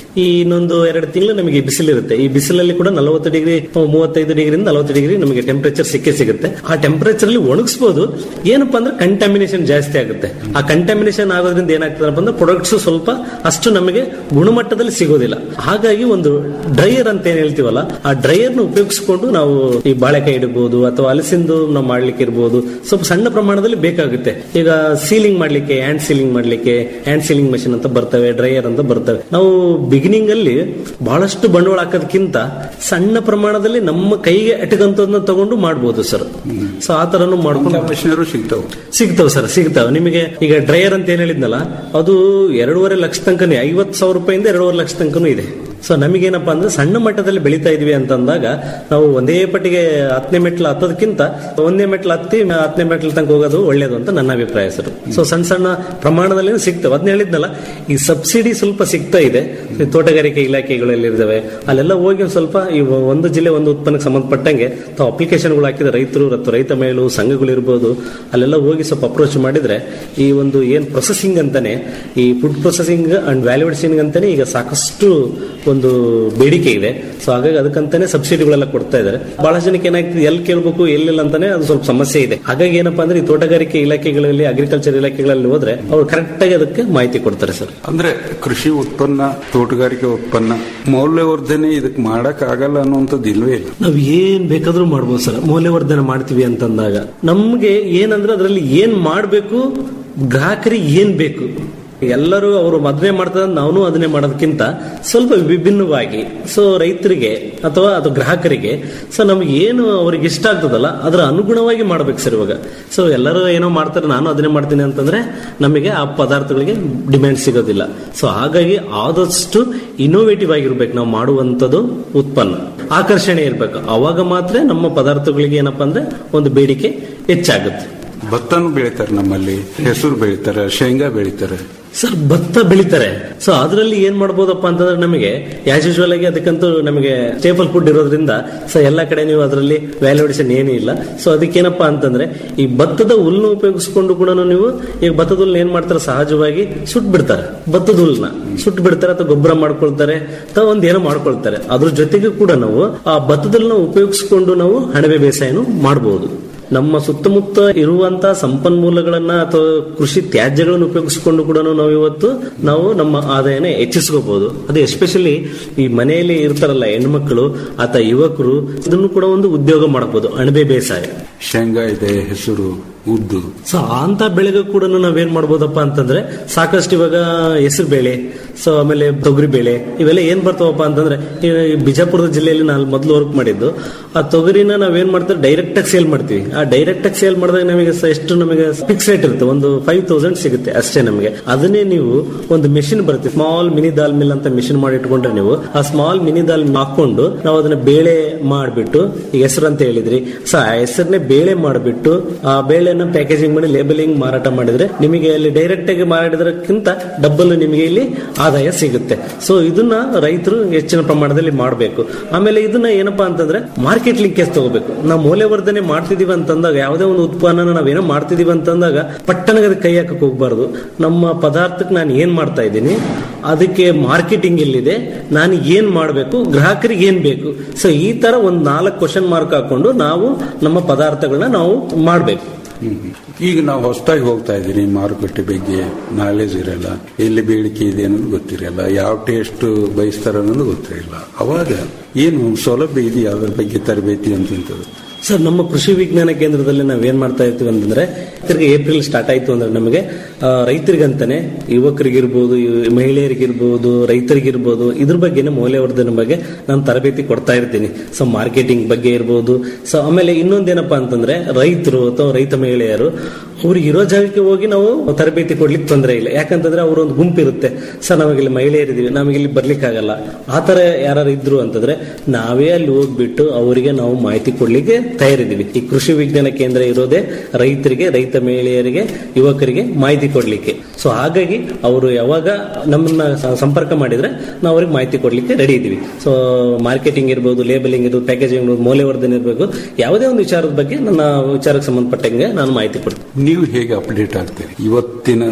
ಈ ಇನ್ನೊಂದು ಎರಡು ತಿಂಗಳು ನಮಗೆ ಬಿಸಿಲಿರುತ್ತೆ ಈ ಬಿಸಿಲಲ್ಲಿ ಕೂಡ ನಲವತ್ತು ಡಿಗ್ರಿ ಮೂವತ್ತೈದು ಡಿಗ್ರಿಯಿಂದ ನಲವತ್ತು ಡಿಗ್ರಿ ನಮಗೆ ಟೆಂಪರೇಚರ್ ಸಿಕ್ಕೇ ಸಿಗುತ್ತೆ ಆ ಟೆಂಪರೇಚರ್ ಅಲ್ಲಿ ಒಣಗಿಸಬಹುದು ಏನಪ್ಪಾ ಅಂದ್ರೆ ಕಂಟಾಮಿನೇಷನ್ ಜಾಸ್ತಿ ಆಗುತ್ತೆ ಆ ಕಂಟಾಮಿನೇಷನ್ ಆಗೋದ್ರಿಂದ ಏನಾಗ್ತದಪ್ಪ ಅಂದ್ರೆ ಪ್ರಾಡಕ್ಟ್ಸ್ ಸ್ವಲ್ಪ ಅಷ್ಟು ನಮಗೆ ಗುಣಮಟ್ಟದಲ್ಲಿ ಸಿಗೋದಿಲ್ಲ ಹಾಗಾಗಿ ಒಂದು ಡ್ರೈಯರ್ ಅಂತ ಏನ್ ಹೇಳ್ತೀವಲ್ಲ ಆ ಡ್ರೈಯರ್ ನ ಉಪಯೋಗಿಸಿಕೊಂಡು ನಾವು ಈ ಬಾಳೆಕಾಯಿ ಇಡಬಹುದು ಅಥವಾ ಹಲಸಿಂದು ನಾವು ಮಾಡ್ಲಿಕ್ಕೆ ಇರಬಹುದು ಸ್ವಲ್ಪ ಸಣ್ಣ ಪ್ರಮಾಣದಲ್ಲಿ ಬೇಕಾಗುತ್ತೆ ಈಗ ಸೀಲಿಂಗ್ ಮಾಡ್ಲಿಕ್ಕೆ ಹ್ಯಾಂಡ್ ಸೀಲಿಂಗ್ ಮಾಡ್ಲಿಕ್ಕೆ ಹ್ಯಾಂಡ್ ಸೀಲಿಂಗ್ ಮಷಿನ್ ಅಂತ ಬರ್ತವೆ ಡ್ರೈಯರ್ ಅಂತ ಬರ್ತವೆ ನಾವು ಬಿಗಿನಿಂಗ್ ಅಲ್ಲಿ ಬಹಳಷ್ಟು ಬಂಡವಾಳ ಹಾಕೋದಕ್ಕಿಂತ ಸಣ್ಣ ಪ್ರಮಾಣದಲ್ಲಿ ನಮ್ಮ ಕೈಗೆ ಅಟಕಂತದನ್ನ ತಗೊಂಡು ಮಾಡಬಹುದು ಸರ್ ಸೊ ಆ ತರನು ಮಾಡ್ಕೊಂಡು ಮಿಷನರು ಸಿಗ್ತಾವೆ ಸಿಗ್ತಾವ ಸರ್ ಸಿಗ್ತಾವ ನಿಮಗೆ ಈಗ ಡ್ರೈಯರ್ ಅಂತ ಏನ್ ಹೇಳಿದ್ನಲ್ಲ ಅದು ಎರಡೂವರೆ ಲಕ್ಷ ತನಕನೇ ಐವತ್ತು ಸಾವಿರ ರೂಪಾಯಿಂದ ಎರಡೂವರೆ ಲಕ್ಷ ತನಕನೂ ಇದೆ ಸೊ ನಮಗೇನಪ್ಪಾ ಅಂದ್ರೆ ಸಣ್ಣ ಮಟ್ಟದಲ್ಲಿ ಬೆಳೀತಾ ಇದೀವಿ ಅಂತಂದಾಗ ನಾವು ಒಂದೇ ಪಟ್ಟಿಗೆ ಹತ್ತನೇ ಮೆಟ್ಲು ಹತ್ತೋದಕ್ಕಿಂತ ಒಂದೇ ಮೆಟ್ಲು ಹತ್ತಿ ಹತ್ತನೇ ಮೆಟ್ಲು ತನಕ ಹೋಗೋದು ಒಳ್ಳೇದು ಅಂತ ನನ್ನ ಅಭಿಪ್ರಾಯ ಸರ್ ಸೊ ಸಣ್ಣ ಸಣ್ಣ ಪ್ರಮಾಣದಲ್ಲಿ ಸಿಗ್ತವೆ ಅದನ್ನ ಹೇಳಿದ್ನಲ್ಲ ಈ ಸಬ್ಸಿಡಿ ಸ್ವಲ್ಪ ಸಿಗ್ತಾ ಇದೆ ಈ ತೋಟಗಾರಿಕೆ ಇಲಾಖೆಗಳಲ್ಲಿ ಇರ್ತವೆ ಅಲ್ಲೆಲ್ಲ ಹೋಗಿ ಒಂದ್ ಸ್ವಲ್ಪ ಈ ಒಂದು ಜಿಲ್ಲೆ ಒಂದು ಉತ್ಪನ್ನಕ್ಕೆ ಸಂಬಂಧಪಟ್ಟಂಗೆ ತಾವು ಅಪ್ಲಿಕೇಶನ್ಗಳು ಹಾಕಿದ ರೈತರು ಮತ್ತು ರೈತ ಮಹಿಳೆಗಳು ಸಂಘಗಳಿರ್ಬೋದು ಅಲ್ಲೆಲ್ಲ ಹೋಗಿ ಸ್ವಲ್ಪ ಅಪ್ರೋಚ್ ಮಾಡಿದ್ರೆ ಈ ಒಂದು ಏನ್ ಪ್ರೊಸೆಸಿಂಗ್ ಅಂತಾನೆ ಈ ಫುಡ್ ಪ್ರೊಸೆಸಿಂಗ್ ಅಂಡ್ ವ್ಯಾಲ್ಯೂಡೇಷನ್ ಅಂತಾನೆ ಈಗ ಸಾಕಷ್ಟು ಒಂದು ಬೇಡಿಕೆ ಇದೆ ಸೊ ಹಾಗಾಗಿ ಅದಕ್ಕಂತಾನೆ ಸಬ್ಸಿಡಿಗಳೆಲ್ಲ ಕೊಡ್ತಾ ಇದ್ದಾರೆ ಬಹಳಷ್ಟು ಜನಕ್ಕೆ ಏನಾಗ್ತದೆ ಎಲ್ಲಿ ಕೇಳಬೇಕು ಎಲ್ಲಿಲ್ಲ ಅಂತಾನೆ ಅದು ಸ್ವಲ್ಪ ಸಮಸ್ಯೆ ಇದೆ ಹಾಗಾಗಿ ಏನಪ್ಪಾ ಅಂದ್ರೆ ಈ ತೋಟಗಾರಿಕೆ ಇಲಾಖೆಗಳಲ್ಲಿ ಅಗ್ರಿಕಲ್ಚರ್ ಇಲಾಖೆಗಳಲ್ಲಿ ಹೋದ್ರೆ ಅವ್ರು ಕರೆಕ್ಟ್ ಆಗಿ ಅದಕ್ಕೆ ಮಾಹಿತಿ ಕೊಡ್ತಾರೆ ಸರ್ ಅಂದ್ರೆ ಕೃಷಿ ಉತ್ಪನ್ನ ತೋಟಗಾರಿಕೆ ಉತ್ಪನ್ನ ಮೌಲ್ಯವರ್ಧನೆ ಇದಕ್ಕೆ ಮಾಡಕ್ ಆಗಲ್ಲ ಅನ್ನುವಂಥದ್ದು ಇಲ್ವೇ ಇಲ್ಲ ನಾವ್ ಏನ್ ಬೇಕಾದ್ರೂ ಮಾಡ್ಬೋದು ಸರ್ ಮೌಲ್ಯವರ್ಧನೆ ಮಾಡ್ತೀವಿ ಅಂತಂದಾಗ ನಮ್ಗೆ ಏನಂದ್ರೆ ಅದರಲ್ಲಿ ಏನ್ ಮಾಡ್ಬೇಕು ಗ್ರಾಹಕರಿಗೆ ಏನ್ ಬೇಕು ಎಲ್ಲರೂ ಅವರು ಮದುವೆ ಮಾಡ್ತಾರೆ ನಾವು ಅದನ್ನೇ ಮಾಡೋದಕ್ಕಿಂತ ಸ್ವಲ್ಪ ವಿಭಿನ್ನವಾಗಿ ಸೊ ರೈತರಿಗೆ ಅಥವಾ ಅದು ಗ್ರಾಹಕರಿಗೆ ಸೊ ನಮ್ಗೆ ಏನು ಅವ್ರಿಗೆ ಇಷ್ಟ ಆಗ್ತದಲ್ಲ ಅದರ ಅನುಗುಣವಾಗಿ ಮಾಡ್ಬೇಕು ಸರ್ ಇವಾಗ ಸೊ ಎಲ್ಲರೂ ಏನೋ ಮಾಡ್ತಾರೆ ನಾನು ಅದನ್ನೇ ಮಾಡ್ತೀನಿ ಅಂತಂದ್ರೆ ನಮಗೆ ಆ ಪದಾರ್ಥಗಳಿಗೆ ಡಿಮ್ಯಾಂಡ್ ಸಿಗೋದಿಲ್ಲ ಸೊ ಹಾಗಾಗಿ ಆದಷ್ಟು ಇನೋವೇಟಿವ್ ಆಗಿರ್ಬೇಕು ನಾವು ಮಾಡುವಂಥದ್ದು ಉತ್ಪನ್ನ ಆಕರ್ಷಣೆ ಇರ್ಬೇಕು ಅವಾಗ ಮಾತ್ರ ನಮ್ಮ ಪದಾರ್ಥಗಳಿಗೆ ಏನಪ್ಪಾ ಅಂದ್ರೆ ಒಂದು ಬೇಡಿಕೆ ಹೆಚ್ಚಾಗುತ್ತೆ ಭತ್ತನೂ ಬೆಳಿತಾರೆ ನಮ್ಮಲ್ಲಿ ಹೆಸರು ಬೆಳಿತಾರೆ ಶೇಂಗಾ ಬೆಳಿತಾರೆ ಸರ್ ಭತ್ತ ಬೆಳಿತಾರೆ ಸೊ ಅದರಲ್ಲಿ ಏನ್ ಮಾಡ್ಬೋದಪ್ಪ ಅಂತಂದ್ರೆ ನಮಗೆ ಆಸ್ ಯೂಶುವಲ್ ಆಗಿ ಅದಕ್ಕಂತೂ ನಮಗೆ ಸ್ಟೇಪಲ್ ಫುಡ್ ಇರೋದ್ರಿಂದ ಸೊ ಎಲ್ಲಾ ಕಡೆ ನೀವು ಅದರಲ್ಲಿ ವ್ಯಾಲ್ಯೂಡೇಷನ್ ಏನೂ ಇಲ್ಲ ಸೊ ಅದಕ್ಕೇನಪ್ಪಾ ಅಂತಂದ್ರೆ ಈ ಭತ್ತದ ಹುಲ್ಲು ಉಪಯೋಗಿಸ್ಕೊಂಡು ಕೂಡ ನೀವು ಈಗ ಭತ್ತದ ಹುಲ್ಲು ಏನ್ ಮಾಡ್ತಾರೆ ಸಹಜವಾಗಿ ಸುಟ್ ಬಿಡ್ತಾರೆ ಭತ್ತದ ಹುಲ್ಲನ್ನ ಸುಟ್ಟು ಬಿಡ್ತಾರೆ ಅಥವಾ ಗೊಬ್ಬರ ಮಾಡ್ಕೊಳ್ತಾರೆ ಅಥವಾ ಒಂದ್ ಏನೋ ಮಾಡ್ಕೊಳ್ತಾರೆ ಅದ್ರ ಜೊತೆಗೆ ಕೂಡ ನಾವು ಆ ಭತ್ತದಲ್ನ ಉಪಯೋಗಿಸ್ಕೊಂಡು ನಾವು ಅಣಬೆ ಬೇಸಾಯನು ಮಾಡಬಹುದು ನಮ್ಮ ಸುತ್ತಮುತ್ತ ಇರುವಂತ ಸಂಪನ್ಮೂಲಗಳನ್ನ ಅಥವಾ ಕೃಷಿ ತ್ಯಾಜ್ಯಗಳನ್ನು ಉಪಯೋಗಿಸಿಕೊಂಡು ಕೂಡ ನಾವು ಇವತ್ತು ನಾವು ನಮ್ಮ ಆದಾಯನ ಹೆಚ್ಚಿಸ್ಕೋಬಹುದು ಅದು ಎಸ್ಪೆಷಲಿ ಈ ಮನೆಯಲ್ಲಿ ಇರ್ತಾರಲ್ಲ ಹೆಣ್ಮಕ್ಳು ಅಥವಾ ಯುವಕರು ಇದನ್ನು ಕೂಡ ಒಂದು ಉದ್ಯೋಗ ಮಾಡಬಹುದು ಅಣಬೆ ಬೇಸಾಯ ಶೇಂಗಾ ಇದೆ ಹೆಸರು ಉದ್ದು ಸೊ ಅಂತ ಬೆಳೆಗೂ ಕೂಡ ನಾವೇನ್ ಮಾಡ್ಬೋದಪ್ಪ ಅಂತಂದ್ರೆ ಸಾಕಷ್ಟು ಇವಾಗ ಹೆಸರು ಬೇಳೆ ಸೊ ಆಮೇಲೆ ತೊಗರಿ ಬೇಳೆ ಇವೆಲ್ಲ ಏನ್ ಬರ್ತಾವಪ್ಪ ಅಂತಂದ್ರೆ ಈ ಬಿಜಾಪುರದ ಜಿಲ್ಲೆಯಲ್ಲಿ ನಾನು ಮೊದಲು ವರ್ಕ್ ಮಾಡಿದ್ದು ಆ ತೊಗರಿನ ನಾವೇನ್ ಮಾಡ್ತೀವಿ ಡೈರೆಕ್ಟ್ ಆಗಿ ಸೇಲ್ ಮಾಡ್ತೀವಿ ಆ ಡೈರೆಕ್ಟ್ ಆಗಿ ಸೇಲ್ ಮಾಡಿದಾಗ ನಮಗೆ ಸ- ಎಷ್ಟು ನಮಗೆ ಫಿಕ್ಸ್ ರೇಟ್ ಇರುತ್ತೆ ಒಂದು ಫೈವ್ ತೌಸಂಡ್ ಸಿಗುತ್ತೆ ಅಷ್ಟೇ ನಮಗೆ ಅದನ್ನೇ ನೀವು ಒಂದು ಮೆಷಿನ್ ಬರುತ್ತೆ ಸ್ಮಾಲ್ ಮಿನಿ ದಾಲ್ ಮಿಲ್ ಅಂತ ಮೆಷಿನ್ ಮಾಡಿ ಇಟ್ಕೊಂಡ್ರೆ ನೀವು ಆ ಸ್ಮಾಲ್ ಮಿನಿ ದಾಲ್ ಹಾಕೊಂಡು ನಾವು ಅದನ್ನ ಬೇಳೆ ಮಾಡಿಬಿಟ್ಟು ಈಗ ಹೆಸರು ಅಂತ ಹೇಳಿದ್ರಿ ಸೊ ಆ ಹೆಸರನ್ನೇ ಬೇಳೆ ಮಾಡಿಬಿಟ್ಟು ಆ ಬೇಳೆನ ಪ್ಯಾಕೇಜಿಂಗ್ ಮಾಡಿ ಲೇಬಲಿಂಗ್ ಮಾರಾಟ ಮಾಡಿದ್ರೆ ನಿಮಗೆ ಅಲ್ಲಿ ಡೈರೆಕ್ಟ್ ಆಗಿ ಮಾರಾಡಿದ್ರಕ್ಕಿಂತ ಡಬ್ಬಲ್ ನಿಮಗೆ ಇಲ್ಲಿ ಆದಾಯ ಸಿಗುತ್ತೆ ಸೊ ಇದನ್ನ ರೈತರು ಹೆಚ್ಚಿನ ಪ್ರಮಾಣದಲ್ಲಿ ಮಾಡಬೇಕು ಆಮೇಲೆ ಇದನ್ನ ಏನಪ್ಪಾ ಅಂತಂದ್ರೆ ಮಾರ್ಕೆಟ್ ಲಿಂಕೇಜ್ ತಗೋಬೇಕು ನಾವು ಮೌಲ್ಯವರ್ಧನೆ ಮಾಡ್ತಿದೀವಿ ಅಂತಂದಾಗ ಯಾವುದೇ ಒಂದು ಉತ್ಪನ್ನ ನಾವೇನೋ ಮಾಡ್ತಿದೀವಿ ಅಂತಂದಾಗ ಪಟ್ಟಣಗೆ ಅದಕ್ಕೆ ಕೈ ಹಾಕಕ್ ಹೋಗ್ಬಾರ್ದು ನಮ್ಮ ಪದಾರ್ಥಕ್ಕೆ ನಾನು ಏನ್ ಮಾಡ್ತಾ ಇದ್ದೀನಿ ಅದಕ್ಕೆ ಮಾರ್ಕೆಟಿಂಗ್ ಎಲ್ಲಿದೆ ನಾನು ಏನ್ ಮಾಡಬೇಕು ಗ್ರಾಹಕರಿಗೆ ಏನ್ ಬೇಕು ಸೊ ಈ ತರ ಒಂದು ನಾಲ್ಕು ಕ್ವಶನ್ ಮಾರ್ಕ್ ಹಾಕೊಂಡು ನಾವು ನಮ್ಮ ಪದಾರ್ಥಗಳನ್ನ ನಾವು ಮಾಡಬೇಕು ಹ್ಮ್. ಈಗ ನಾವು ಹೊಸದಾಗಿ ಹೋಗ್ತಾ ಇದ್ದೀರಿ ಮಾರುಕಟ್ಟೆ ಬಗ್ಗೆ ನಾಲೆಜ್ ಇರಲ್ಲ ಎಲ್ಲಿ ಬೇಡಿಕೆ ಇದೆ ಅನ್ನೋದು ಗೊತ್ತಿರಲ್ಲ ಯಾವ ಟೇಸ್ಟ್ ಬಯಸ್ತಾರ ಅನ್ನೋದು ಗೊತ್ತಿರಲ್ಲ ಅವಾಗ ಏನು ಸೌಲಭ್ಯ ಇದೆಯಾ ಅದ್ರ ಬಗ್ಗೆ ತರಬೇತಿ ಅಂತಂತದ್ದು ಸರ್ ನಮ್ಮ ಕೃಷಿ ವಿಜ್ಞಾನ ಕೇಂದ್ರದಲ್ಲಿ ನಾವೇನ್ ಮಾಡ್ತಾ ಇರ್ತೀವಿ ಅಂತಂದ್ರೆ ತಿರ್ಗಿ ಏಪ್ರಿಲ್ ಸ್ಟಾರ್ಟ್ ಆಯ್ತು ಅಂದ್ರೆ ನಮಗೆ ಆ, ರೈತರಿಗಂತಾನೆ ಯುವಕರಿಗಿರ್ಬೋದು ಯು- ಮಹಿಳೆಯರಿಗಿರ್ಬೋದು ರೈತರಿಗಿರ್ಬೋದು ಇದ್ರ ಬಗ್ಗೆನೇ ಮೌಲ್ಯವರ್ಧನೆ ಬಗ್ಗೆ ನಾನು ತರಬೇತಿ ಕೊಡ್ತಾ ಇರ್ತೀನಿ ಸೊ ಮಾರ್ಕೆಟಿಂಗ್ ಬಗ್ಗೆ ಇರ್ಬೋದು ಸೊ ಆಮೇಲೆ ಇನ್ನೊಂದೇನಪ್ಪಾ ಅಂತಂದ್ರೆ ರೈತರು ಅಥವಾ ರೈತ ಮಹಿಳೆಯರು ಅವ್ರಿಗೆ ಇರೋ ಜಾಗಕ್ಕೆ ಹೋಗಿ ನಾವು ತರಬೇತಿ ಕೊಡ್ಲಿಕ್ಕೆ ತೊಂದರೆ ಇಲ್ಲ ಯಾಕಂತಂದ್ರೆ ಅವ್ರ ಒಂದು ಗುಂಪು ಇರುತ್ತೆ ಸರ್ ನಮಗಿಲ್ಲಿ ಮಹಿಳೆಯರಿದ್ದೀವಿ ನಮಗಿಲ್ಲಿ ಬರ್ಲಿಕ್ಕೆ ಆಗಲ್ಲ ಆ ತರ ಯಾರು ಇದ್ರು ಅಂತಂದ್ರೆ ನಾವೇ ಅಲ್ಲಿ ಹೋಗ್ಬಿಟ್ಟು ಅವರಿಗೆ ನಾವು ಮಾಹಿತಿ ಕೊಡ್ಲಿಕ್ಕೆ ತಯಾರಿದ್ದೀವಿ ಈ ಕೃಷಿ ವಿಜ್ಞಾನ ಕೇಂದ್ರ ಇರೋದೇ ರೈತರಿಗೆ ರೈತ ಮಹಿಳೆಯರಿಗೆ ಯುವಕರಿಗೆ ಮಾಹಿತಿ ಕೊಡ್ಲಿಕ್ಕೆ ಸೊ ಹಾಗಾಗಿ ಅವರು ಯಾವಾಗ ನಮ್ಮನ್ನ ಸ- ಸಂಪರ್ಕ ಮಾಡಿದ್ರೆ ನಾವು ಅವ್ರಿಗೆ ಮಾಹಿತಿ ಕೊಡ್ಲಿಕ್ಕೆ ರೆಡಿ ಇದ್ದೀವಿ ಸೊ ಮಾರ್ಕೆಟಿಂಗ್ ಇರ್ಬೋದು ಲೇಬಲಿಂಗ್ ಇರ್ಬೋದು ಪ್ಯಾಕೇಜಿಂಗ್ ಇರ್ಬೋದು ಮೌಲ್ಯವರ್ಧನೆ ಇರಬೇಕು ಯಾವುದೇ ಒಂದು ವಿಚಾರದ ಬಗ್ಗೆ ನನ್ನ ವಿಚಾರಕ್ಕೆ ಸಂಬಂಧಪಟ್ಟಂಗೆ ನಾನು ಮಾಹಿತಿ ಕೊಡ್ತೀನಿ ನೀವು ಹೇಗೆ ಅಪ್ಡೇಟ್ ಆಗ್ತೀರಿ ಇವತ್ತಿನ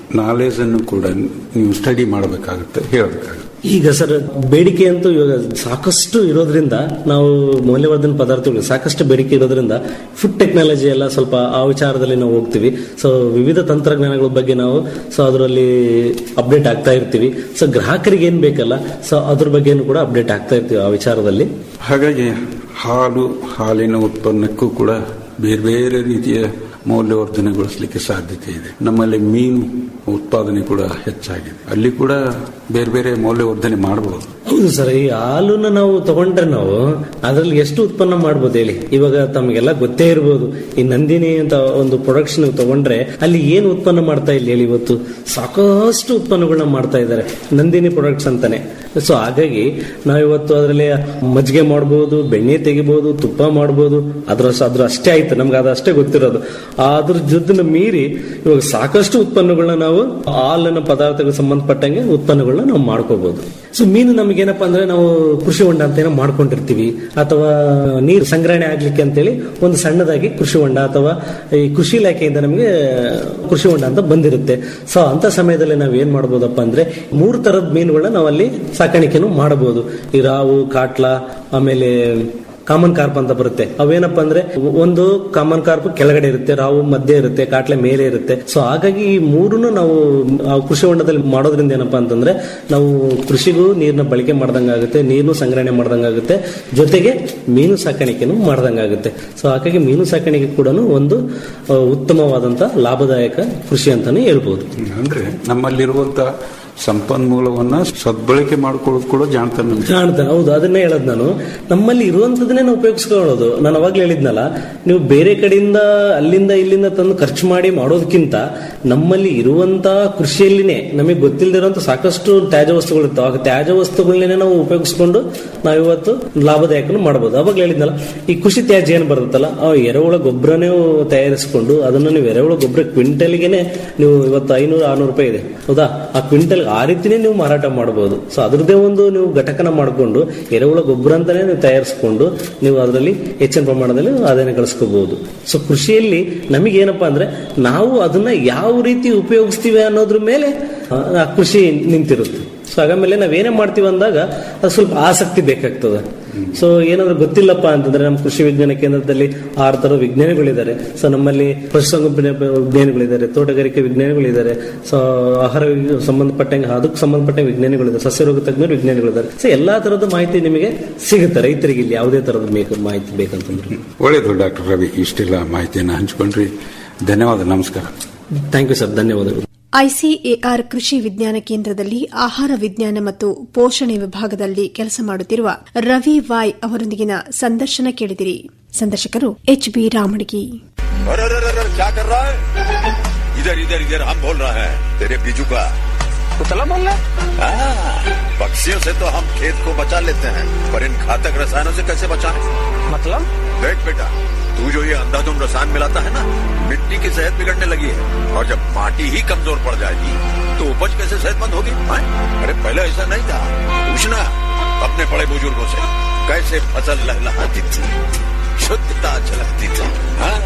ನಾಲೆಜ್ ಅನ್ನು ಕೂಡ ನೀವು ಸ್ಟಡಿ ಮಾಡಬೇಕಾಗುತ್ತೆ ಹೇಳಬೇಕಾಗುತ್ತೆ ಈಗ ಸರ್ ಬೇಡಿಕೆ ಅಂತೂ ಇವಾಗ ಸಾಕಷ್ಟು ಇರೋದ್ರಿಂದ ನಾವು ಮೌಲ್ಯವರ್ಧನ ಪದಾರ್ಥಗಳು ಸಾಕಷ್ಟು ಬೇಡಿಕೆ ಇರೋದ್ರಿಂದ ಫುಡ್ ಟೆಕ್ನಾಲಜಿ ಎಲ್ಲ ಸ್ವಲ್ಪ ಆ ವಿಚಾರದಲ್ಲಿ ನಾವು ಹೋಗ್ತೀವಿ ಸೊ ವಿವಿಧ ತಂತ್ರಜ್ಞಾನಗಳ ಬಗ್ಗೆ ನಾವು ಸೊ ಅದರಲ್ಲಿ ಅಪ್ಡೇಟ್ ಆಗ್ತಾ ಇರ್ತೀವಿ ಸೊ ಗ್ರಾಹಕರಿಗೆ ಏನ್ ಬೇಕಲ್ಲ ಸೊ ಅದ್ರ ಬಗ್ಗೆನೂ ಕೂಡ ಅಪ್ಡೇಟ್ ಆಗ್ತಾ ಇರ್ತೀವಿ ಆ ವಿಚಾರದಲ್ಲಿ ಹಾಗಾಗಿ ಹಾಲು ಹಾಲಿನ ಉತ್ಪನ್ನಕ್ಕೂ ಕೂಡ ಬೇರೆ ಬೇರೆ ರೀತಿಯ ಮೌಲ್ಯವರ್ಧನೆಗೊಳಿಸಲಿಕ್ಕೆ ಸಾಧ್ಯತೆ ಇದೆ ನಮ್ಮಲ್ಲಿ ಮೀನು ಉತ್ಪಾದನೆ ಕೂಡ ಹೆಚ್ಚಾಗಿದೆ ಅಲ್ಲಿ ಕೂಡ ಬೇರೆ ಬೇರೆ ಮೌಲ್ಯವರ್ಧನೆ ಮಾಡಬಹುದು ಹೌದು ಸರ್ ಈ ಹಾಲನ್ನ ನಾವು ತಗೊಂಡ್ರೆ ನಾವು ಅದರಲ್ಲಿ ಎಷ್ಟು ಉತ್ಪನ್ನ ಮಾಡ್ಬೋದು ಹೇಳಿ ಇವಾಗ ತಮಗೆಲ್ಲ ಗೊತ್ತೇ ಇರ್ಬೋದು ಈ ನಂದಿನಿ ಅಂತ ಒಂದು ಪ್ರೊಡಕ್ಷನ್ ತಗೊಂಡ್ರೆ ಅಲ್ಲಿ ಏನು ಉತ್ಪನ್ನ ಮಾಡ್ತಾ ಇಲ್ಲ ಹೇಳಿ ಇವತ್ತು ಸಾಕಷ್ಟು ಉತ್ಪನ್ನಗಳನ್ನ ಮಾಡ್ತಾ ಇದ್ದಾರೆ ನಂದಿನಿ ಪ್ರಾಡಕ್ಟ್ಸ್ ಅಂತಾನೆ ಸೊ ಹಾಗಾಗಿ ನಾವು ಇವತ್ತು ಅದರಲ್ಲಿ ಮಜ್ಜಿಗೆ ಮಾಡ್ಬೋದು ಬೆಣ್ಣೆ ತೆಗಿಬಹುದು ತುಪ್ಪ ಮಾಡ್ಬೋದು ಅದ್ರ ಅದ್ರ ಅಷ್ಟೇ ಆಯ್ತು ನಮ್ಗೆ ಅದು ಅಷ್ಟೇ ಗೊತ್ತಿರೋದು ಅದ್ರ ಜೊತೆ ಮೀರಿ ಇವಾಗ ಸಾಕಷ್ಟು ಉತ್ಪನ್ನಗಳನ್ನ ನಾವು ಹಾಲಿನ ಪದಾರ್ಥಗಳಿಗೆ ಸಂಬಂಧಪಟ್ಟಂಗೆ ಉತ್ಪನ್ನಗಳನ್ನ ನಾವು ಮಾಡ್ಕೋಬಹುದು ಸೊ ಮೀನು ನಮಗೇನಪ್ಪ ಅಂದ್ರೆ ನಾವು ಕೃಷಿ ಹೊಂಡ ಅಂತ ಏನೋ ಮಾಡ್ಕೊಂಡಿರ್ತೀವಿ ಅಥವಾ ನೀರು ಸಂಗ್ರಹಣೆ ಆಗ್ಲಿಕ್ಕೆ ಅಂತೇಳಿ ಒಂದು ಸಣ್ಣದಾಗಿ ಕೃಷಿ ಹೊಂಡ ಅಥವಾ ಈ ಕೃಷಿ ಇಲಾಖೆಯಿಂದ ನಮಗೆ ಕೃಷಿ ಹೊಂಡ ಅಂತ ಬಂದಿರುತ್ತೆ ಸೊ ಅಂತ ಸಮಯದಲ್ಲಿ ನಾವು ಏನ್ ಮಾಡ್ಬೋದಪ್ಪ ಅಂದ್ರೆ ಮೂರು ತರದ ಮೀನುಗಳನ್ನ ನಾವು ಅಲ್ಲಿ ಸಾಕಾಣಿಕೆನೂ ಮಾಡಬಹುದು ಈ ರಾವು ಕಾಟ್ಲಾ ಆಮೇಲೆ ಕಾಮನ್ ಕಾರ್ಪ್ ಅಂತ ಬರುತ್ತೆ ಅವೇನಪ್ಪ ಅಂದ್ರೆ ಒಂದು ಕಾಮನ್ ಕಾರ್ಪ್ ಕೆಳಗಡೆ ಇರುತ್ತೆ ರಾವು ಮಧ್ಯೆ ಇರುತ್ತೆ ಕಾಟ್ಲೆ ಮೇಲೆ ಇರುತ್ತೆ ಸೊ ಹಾಗಾಗಿ ಈ ಮೂರನ್ನು ನಾವು ಆ ಕೃಷಿ ಹೊಂಡದಲ್ಲಿ ಮಾಡೋದ್ರಿಂದ ಏನಪ್ಪಾ ಅಂತಂದ್ರೆ ನಾವು ಕೃಷಿಗೂ ನೀರಿನ ಬಳಕೆ ಮಾಡ್ದಂಗಾಗುತ್ತೆ ನೀರನ್ನು ಸಂಗ್ರಹಣೆ ಮಾಡ್ದಂಗಾಗುತ್ತೆ ಜೊತೆಗೆ ಮೀನು ಸಾಕಾಣಿಕೆನೂ ಮಾಡ್ದಂಗಾಗುತ್ತೆ ಸೊ ಹಾಗಾಗಿ ಮೀನು ಸಾಕಾಣಿಕೆ ಕೂಡ ಒಂದು ಆ, ಉತ್ತಮವಾದಂತ ಲಾಭದಾಯಕ ಕೃಷಿ ಅಂತಾನೆ ಹೇಳ್ಬೋದು ಅಂದ್ರೆ ನಮ್ಮಲ್ಲಿರುವಂತ ಸಂಪನ್ಮೂಲವನ್ನ ಸದ್ಬಳಕೆ ಮಾಡ್ಕೊಳ್ಳೋದು ಕೂಡ ಜಾಣತನ ಕಾಣ್ತಾನೆ ಹೌದು ಅದನ್ನೇ ಹೇಳದ್ ನಾನು ನಮ್ಮಲ್ಲಿ ಇರುವಂತದನ್ನೇ ನಾವು ಉಪಯೋಗಿಸ್ಕೊಳ್ಳೋದು ನಾನು ಅವಾಗ್ಲೇ ಹೇಳಿದ್ನಲ್ಲ ನೀವು ಬೇರೆ ಕಡೆಯಿಂದ ಅಲ್ಲಿಂದ ಇಲ್ಲಿಂದ ತಂದು ಖರ್ಚು ಮಾಡಿ ಮಾಡೋದಕ್ಕಿಂತ ನಮ್ಮಲ್ಲಿ ಇರುವಂತ ಕೃಷಿಯಲ್ಲಿನೇ ನಮಗೆ ಗೊತ್ತಿಲ್ಲದಿರುವಂತ ಸಾಕಷ್ಟು ತ್ಯಾಜ್ಯ ವಸ್ತುಗಳು ಇರ್ತಾವೆ ಆ ತ್ಯಾಜ್ಯ ವಸ್ತುಗಳನ್ನೇ ನಾವು ಉಪಯೋಗಿಸ್ಕೊಂಡು ನಾವಿವತ್ತು ಲಾಭದಾಯಕನು ಮಾಡಬಹುದು ಅವಾಗ್ಲೇ ಹೇಳಿದ್ನಲ್ಲ ಈ ಕೃಷಿ ತ್ಯಾಜ್ಯ ಏನು ಬರುತ್ತಲ್ಲ ಆ ಎರೆಹುಳ ಗೊಬ್ಬರನೇ ತಯಾರಿಸಿಕೊಂಡು ಅದನ್ನು ನೀವು ಎರೆಹುಳ ಗೊಬ್ಬರ ಕ್ವಿಂಟಲ್ಗೆನೆ ನೀವು ಇವತ್ತು ಐನೂರು ಆರ್ನೂರು ರೂಪಾಯಿ ಇದೆ ಹೌದಾ ಆ ಕ್ವಿಂಟಲ್ ಆ ರೀತಿನೇ ನೀವು ಮಾರಾಟ ಮಾಡಬಹುದು ಸೊ ಅದ್ರದ್ದೇ ಒಂದು ನೀವು ಘಟಕನ ಮಾಡಿಕೊಂಡು ಎರೆಹುಳ ಗೊಬ್ಬರ ಅಂತಾನೆ ನೀವು ತಯಾರಿಸಿಕೊಂಡು ನೀವು ಅದರಲ್ಲಿ ಹೆಚ್ಚಿನ ಪ್ರಮಾಣದಲ್ಲಿ ಆದಾಯ ಗಳಿಸ್ಕೋಬಹುದು ಸೊ ಕೃಷಿಯಲ್ಲಿ ನಮಗೇನಪ್ಪಾ ಅಂದ್ರೆ ನಾವು ಅದನ್ನ ಯಾವ ರೀತಿ ಉಪಯೋಗಿಸ್ತೀವಿ ಅನ್ನೋದ್ರ ಮೇಲೆ ಆ, ಆ ಕೃಷಿ ನಿಂತಿರುತ್ತೆ ಸೊ ಆಮೇಲೆ ನಾವೇನೇ ಮಾಡ್ತೀವಿ ಅಂದಾಗ ಅದು ಸ್ವಲ್ಪ ಆಸಕ್ತಿ ಬೇಕಾಗ್ತದೆ ಸೊ ಏನಾದ್ರು ಗೊತ್ತಿಲ್ಲಪ್ಪ ಅಂತಂದ್ರೆ ನಮ್ಮ ಕೃಷಿ ವಿಜ್ಞಾನ ಕೇಂದ್ರದಲ್ಲಿ ಆರು ತರ ವಿಜ್ಞಾನಿಗಳಿದ್ದಾರೆ ಸೊ ನಮ್ಮಲ್ಲಿ ಪಶುಸಂಗೋಪನೆ ವಿಜ್ಞಾನಿಗಳಿದ್ದಾರೆ ತೋಟಗಾರಿಕೆ ವಿಜ್ಞಾನಿಗಳಿದ್ದಾರೆ ಸೊ ಆಹಾರ ವಿಗ್- ಸಂಬಂಧಪಟ್ಟಂಗೆ ಅದಕ್ಕೆ ಸಂಬಂಧಪಟ್ಟ ವಿಜ್ಞಾನಿಗಳಿದ್ದಾರೆ ಸಸ್ಯರೋಗ ತಜ್ಞರು ವಿಜ್ಞಾನಿಗಳಿದ್ದಾರೆ ಸೊ ಎಲ್ಲಾ ತರದ ಮಾಹಿತಿ ನಿಮಗೆ ಸಿಗುತ್ತೆ ರೈತರಿಗೆ ಇಲ್ಲಿ ಯಾವುದೇ ತರದ ಬೇಕು ಮಾಹಿತಿ ಬೇಕಂತಂದ್ರೆ ಒಳ್ಳೆಯದು ಡಾಕ್ಟರ್ ರವಿ ಇಷ್ಟೆಲ್ಲ ಮಾಹಿತಿಯನ್ನು ಹಂಚಿಕೊಂಡ್ರಿ ಧನ್ಯವಾದ ನಮಸ್ಕಾರ ಥ್ಯಾಂಕ್ ಯು ಸರ್ ಧನ್ಯವಾದಗಳು ಐಸಿಎಆರ್ ಕೃಷಿ ವಿಜ್ಞಾನ ಕೇಂದ್ರದಲ್ಲಿ ಆಹಾರ ವಿಜ್ಞಾನ ಮತ್ತು ಪೋಷಣೆ ವಿಭಾಗದಲ್ಲಿ ಕೆಲಸ ಮಾಡುತ್ತಿರುವ ರವಿ ವಾಯ್ ಅವರೊಂದಿಗಿನ ಸಂದರ್ಶನ ಕೇಳಿದಿರಿ ಸಂದರ್ಶಕರು ಎಚ್ ಬಿ ರಾಮಣಗಿ अरे अरे अरे अरे, क्या कर रहा है इधर इधर इधर हम बोल रहे हैं तेरे बीजू का कुतला बोल रहा है हाँ, पक्षियों से तो हम खेत को बचा लेते हैं पर इन घातक रसायनों से कैसे बचाएं? मतलब देख बेटा तू जो ये अंधाधुंध रसायन मिलाता है ना मिट्टी की सेहत बिगड़ने लगी है और जब माटी ही कमजोर पड़ जाएगी तो उपज कैसे सेहतमंद होगी हाँ? अरे पहले ऐसा नहीं था पूछना अपने बड़े बुजुर्गों से कैसे फसल लहलहाती थी शुद्धता झलकती थी हाँ?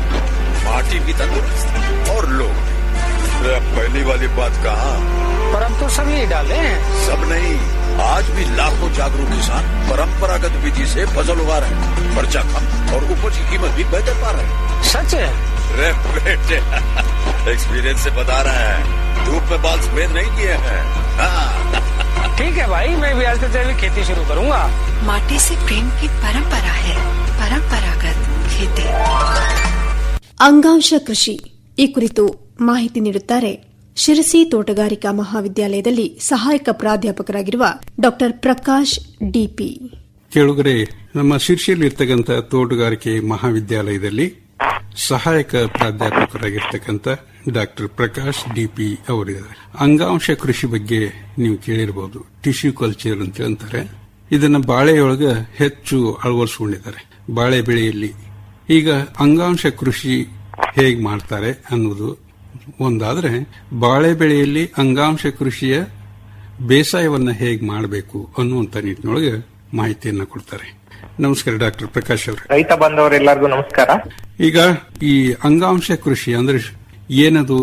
माटी भी तंदुरुस्त और लोग अरे अब पहली वाली बात कहा पर अब तो सब यही डाले हैं सब नहीं आज भी लाखों जागरूक किसान परंपरागत विधि से फसल उगा रहे हैं खर्चा कम और उपज की कीमत भी बेहतर पा रहे हैं सच है रे बेटे एक्सपीरियंस से बता रहे हैं धूप में बाल सफेद नहीं किए हैं हाँ, ठीक है भाई मैं भी आज से जैविक खेती शुरू करूंगा माटी से प्रेम की परंपरा है परंपरागत खेती ಅಂಗಾಂಶ ಕೃಷಿ ಈ ಕುರಿತು ಮಾಹಿತಿ ನೀಡುತ್ತಾರೆ ಶಿರಸಿ ತೋಟಗಾರಿಕಾ ಮಹಾವಿದ್ಯಾಲಯದಲ್ಲಿ ಸಹಾಯಕ ಪ್ರಾಧ್ಯಾಪಕರಾಗಿರುವ ಡಾ ಪ್ರಕಾಶ್ ಡಿಪಿ ಕೇಳುಗರೆ ನಮ್ಮ ಶಿರ್ಷಿಯಲ್ಲಿರ್ತಕ್ಕಂಥ ತೋಟಗಾರಿಕೆ ಮಹಾವಿದ್ಯಾಲಯದಲ್ಲಿ ಸಹಾಯಕ ಪ್ರಾಧ್ಯಾಪಕರಾಗಿರ್ತಕ್ಕಂಥ ಡಾಕ್ಟರ್ ಪ್ರಕಾಶ್ ಡಿಪಿ ಅವರಿದ್ದಾರೆ ಅಂಗಾಂಶ ಕೃಷಿ ಬಗ್ಗೆ ನೀವು ಕೇಳಿರಬಹುದು ಟಿಶ್ಯೂ ಕಲ್ಚರ್ ಅಂತ ಅಂತಾರೆ ಇದನ್ನ ಬಾಳೆಯೊಳಗ ಹೆಚ್ಚು ಅಳವಡಿಸಿಕೊಂಡಿದ್ದಾರೆ ಬಾಳೆ ಬೆಳೆಯಲ್ಲಿ ಈಗ ಅಂಗಾಂಶ ಕೃಷಿ ಹೇಗೆ ಮಾಡ್ತಾರೆ ಅನ್ನೋದು ಒಂದಾದ್ರೆ ಬಾಳೆ ಬೆಳೆಯಲ್ಲಿ ಅಂಗಾಂಶ ಕೃಷಿಯ ಬೇಸಾಯವನ್ನ ಹೇಗೆ ಮಾಡಬೇಕು ಅನ್ನುವಂತ ನಿಟ್ಟಿನೊಳಗೆ ಮಾಹಿತಿಯನ್ನ ಕೊಡ್ತಾರೆ ನಮಸ್ಕಾರ ಡಾಕ್ಟರ್ ಪ್ರಕಾಶ್ ಅವರೇ ರೈತ ಬಾಂಧವರೆಲ್ಲರಿಗೂ ನಮಸ್ಕಾರ ಈಗ ಈ ಅಂಗಾಂಶ ಕೃಷಿ ಅಂದ್ರೆ ಏನದು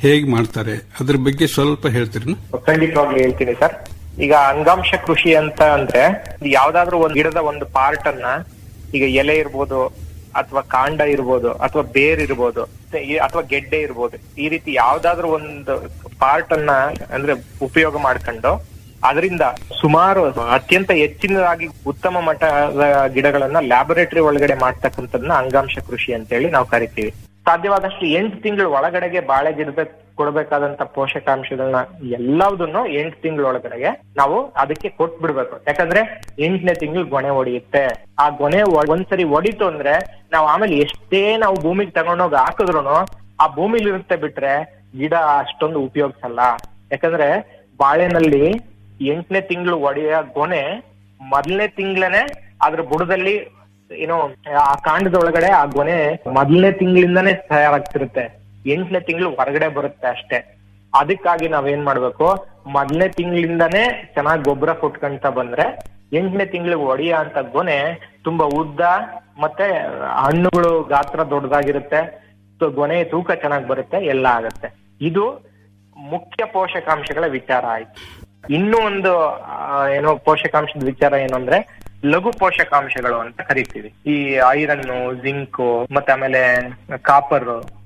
ಹೇಗೆ ಮಾಡ್ತಾರೆ ಅದ್ರ ಬಗ್ಗೆ ಸ್ವಲ್ಪ ಹೇಳ್ತೀರಿ ಖಂಡಿತವಾಗ್ಲೂ ಹೇಳ್ತೀನಿ ಸರ್ ಈಗ ಅಂಗಾಂಶ ಕೃಷಿ ಅಂತ ಅಂದ್ರೆ ಯಾವ್ದಾದ್ರು ಒಂದ್ ಗಿಡದ ಒಂದು ಪಾರ್ಟ್ ಅನ್ನ ಈಗ ಎಲೆ ಇರ್ಬೋದು ಅಥವಾ ಕಾಂಡ ಇರ್ಬೋದು ಅಥವಾ ಬೇರ್ ಇರ್ಬೋದು ಅಥವಾ ಗೆಡ್ಡೆ ಇರ್ಬೋದು ಈ ರೀತಿ ಯಾವ್ದಾದ್ರು ಒಂದು ಪಾರ್ಟ್ ಅನ್ನ ಅಂದ್ರೆ ಉಪಯೋಗ ಮಾಡ್ಕೊಂಡು ಅದರಿಂದ ಸುಮಾರು ಅತ್ಯಂತ ಹೆಚ್ಚಿನದಾಗಿ ಉತ್ತಮ ಮಟ್ಟದ ಗಿಡಗಳನ್ನ ಲ್ಯಾಬೊರೇಟರಿ ಒಳಗಡೆ ಮಾಡ್ತಕ್ಕಂಥದ್ದನ್ನ ಅಂಗಾಂಶ ಕೃಷಿ ಅಂತೇಳಿ ನಾವು ಕರಿತೀವಿ ಸಾಧ್ಯವಾದಷ್ಟು ಎಂಟು ತಿಂಗಳ ಒಳಗಡೆಗೆ ಬಾಳೆ ಗಿಡದ ಕೊಡಬೇಕಾದಂತ ಪೋಷಕಾಂಶಗಳನ್ನ ಎಲ್ಲದನ್ನು ಎಂಟು ತಿಂಗಳ ಒಳಗಡೆಗೆ ನಾವು ಅದಕ್ಕೆ ಕೊಟ್ಬಿಡ್ಬೇಕು ಯಾಕಂದ್ರೆ ಎಂಟನೇ ತಿಂಗಳು ಗೊನೆ ಹೊಡೆಯುತ್ತೆ ಆ ಗೊನೆ ಒ- ಒಂದ್ಸರಿ ಹೊಡಿತು ಅಂದ್ರೆ ನಾವು ಆಮೇಲೆ ಎಷ್ಟೇ ನಾವು ಭೂಮಿಗೆ ತಗೊಂಡೋಗಿ ಹಾಕಿದ್ರು ಆ ಭೂಮಿಲಿ ಇರುತ್ತೆ ಬಿಟ್ರೆ ಗಿಡ ಅಷ್ಟೊಂದು ಉಪಯೋಗಿಸಲ್ಲ ಯಾಕಂದ್ರೆ ಬಾಳೆನಲ್ಲಿ ಎಂಟನೇ ತಿಂಗಳು ಒಡೆಯ ಗೊನೆ ಮೊದಲನೇ ತಿಂಗಳನೆ ಅದ್ರ ಬುಡದಲ್ಲಿ ಏನೋ ಆ ಕಾಂಡದ ಒಳಗಡೆ ಆ ಗೊನೆ ಮೊದಲನೇ ತಿಂಗಳಿಂದಾನೇ ತಯಾರಾಗ್ತಿರುತ್ತೆ ಎಂಟನೇ ತಿಂಗಳು ಹೊರಗಡೆ ಬರುತ್ತೆ ಅಷ್ಟೇ ಅದಕ್ಕಾಗಿ ನಾವೇನ್ ಮಾಡ್ಬೇಕು ಮೊದಲನೇ ತಿಂಗಳಿಂದಾನೇ ಚೆನ್ನಾಗಿ ಗೊಬ್ಬರ ಕೊಟ್ಕೊಂತ ಬಂದ್ರೆ ಎಂಟನೇ ತಿಂಗಳಿಗೆ ಒಡೆಯ ಅಂತ ಗೊನೆ ತುಂಬಾ ಉದ್ದ ಮತ್ತೆ ಹಣ್ಣುಗಳು ಗಾತ್ರ ದೊಡ್ಡದಾಗಿರುತ್ತೆ ಸೊ ಗೊನೆ ತೂಕ ಚೆನ್ನಾಗಿ ಬರುತ್ತೆ ಎಲ್ಲ ಆಗತ್ತೆ ಇದು ಮುಖ್ಯ ಪೋಷಕಾಂಶಗಳ ವಿಚಾರ ಆಯ್ತು ಇನ್ನೂ ಒಂದು ಆ, ಏನೋ ಪೋಷಕಾಂಶದ ವಿಚಾರ ಏನು ಅಂದ್ರೆ ಲಘು ಪೋಷಕಾಂಶಗಳು ಅಂತ ಕರಿತೀವಿ ಈ ಐರನ್ ಜಿಂಕು ಮತ್ತೆ ಆಮೇಲೆ ಕಾಪರ್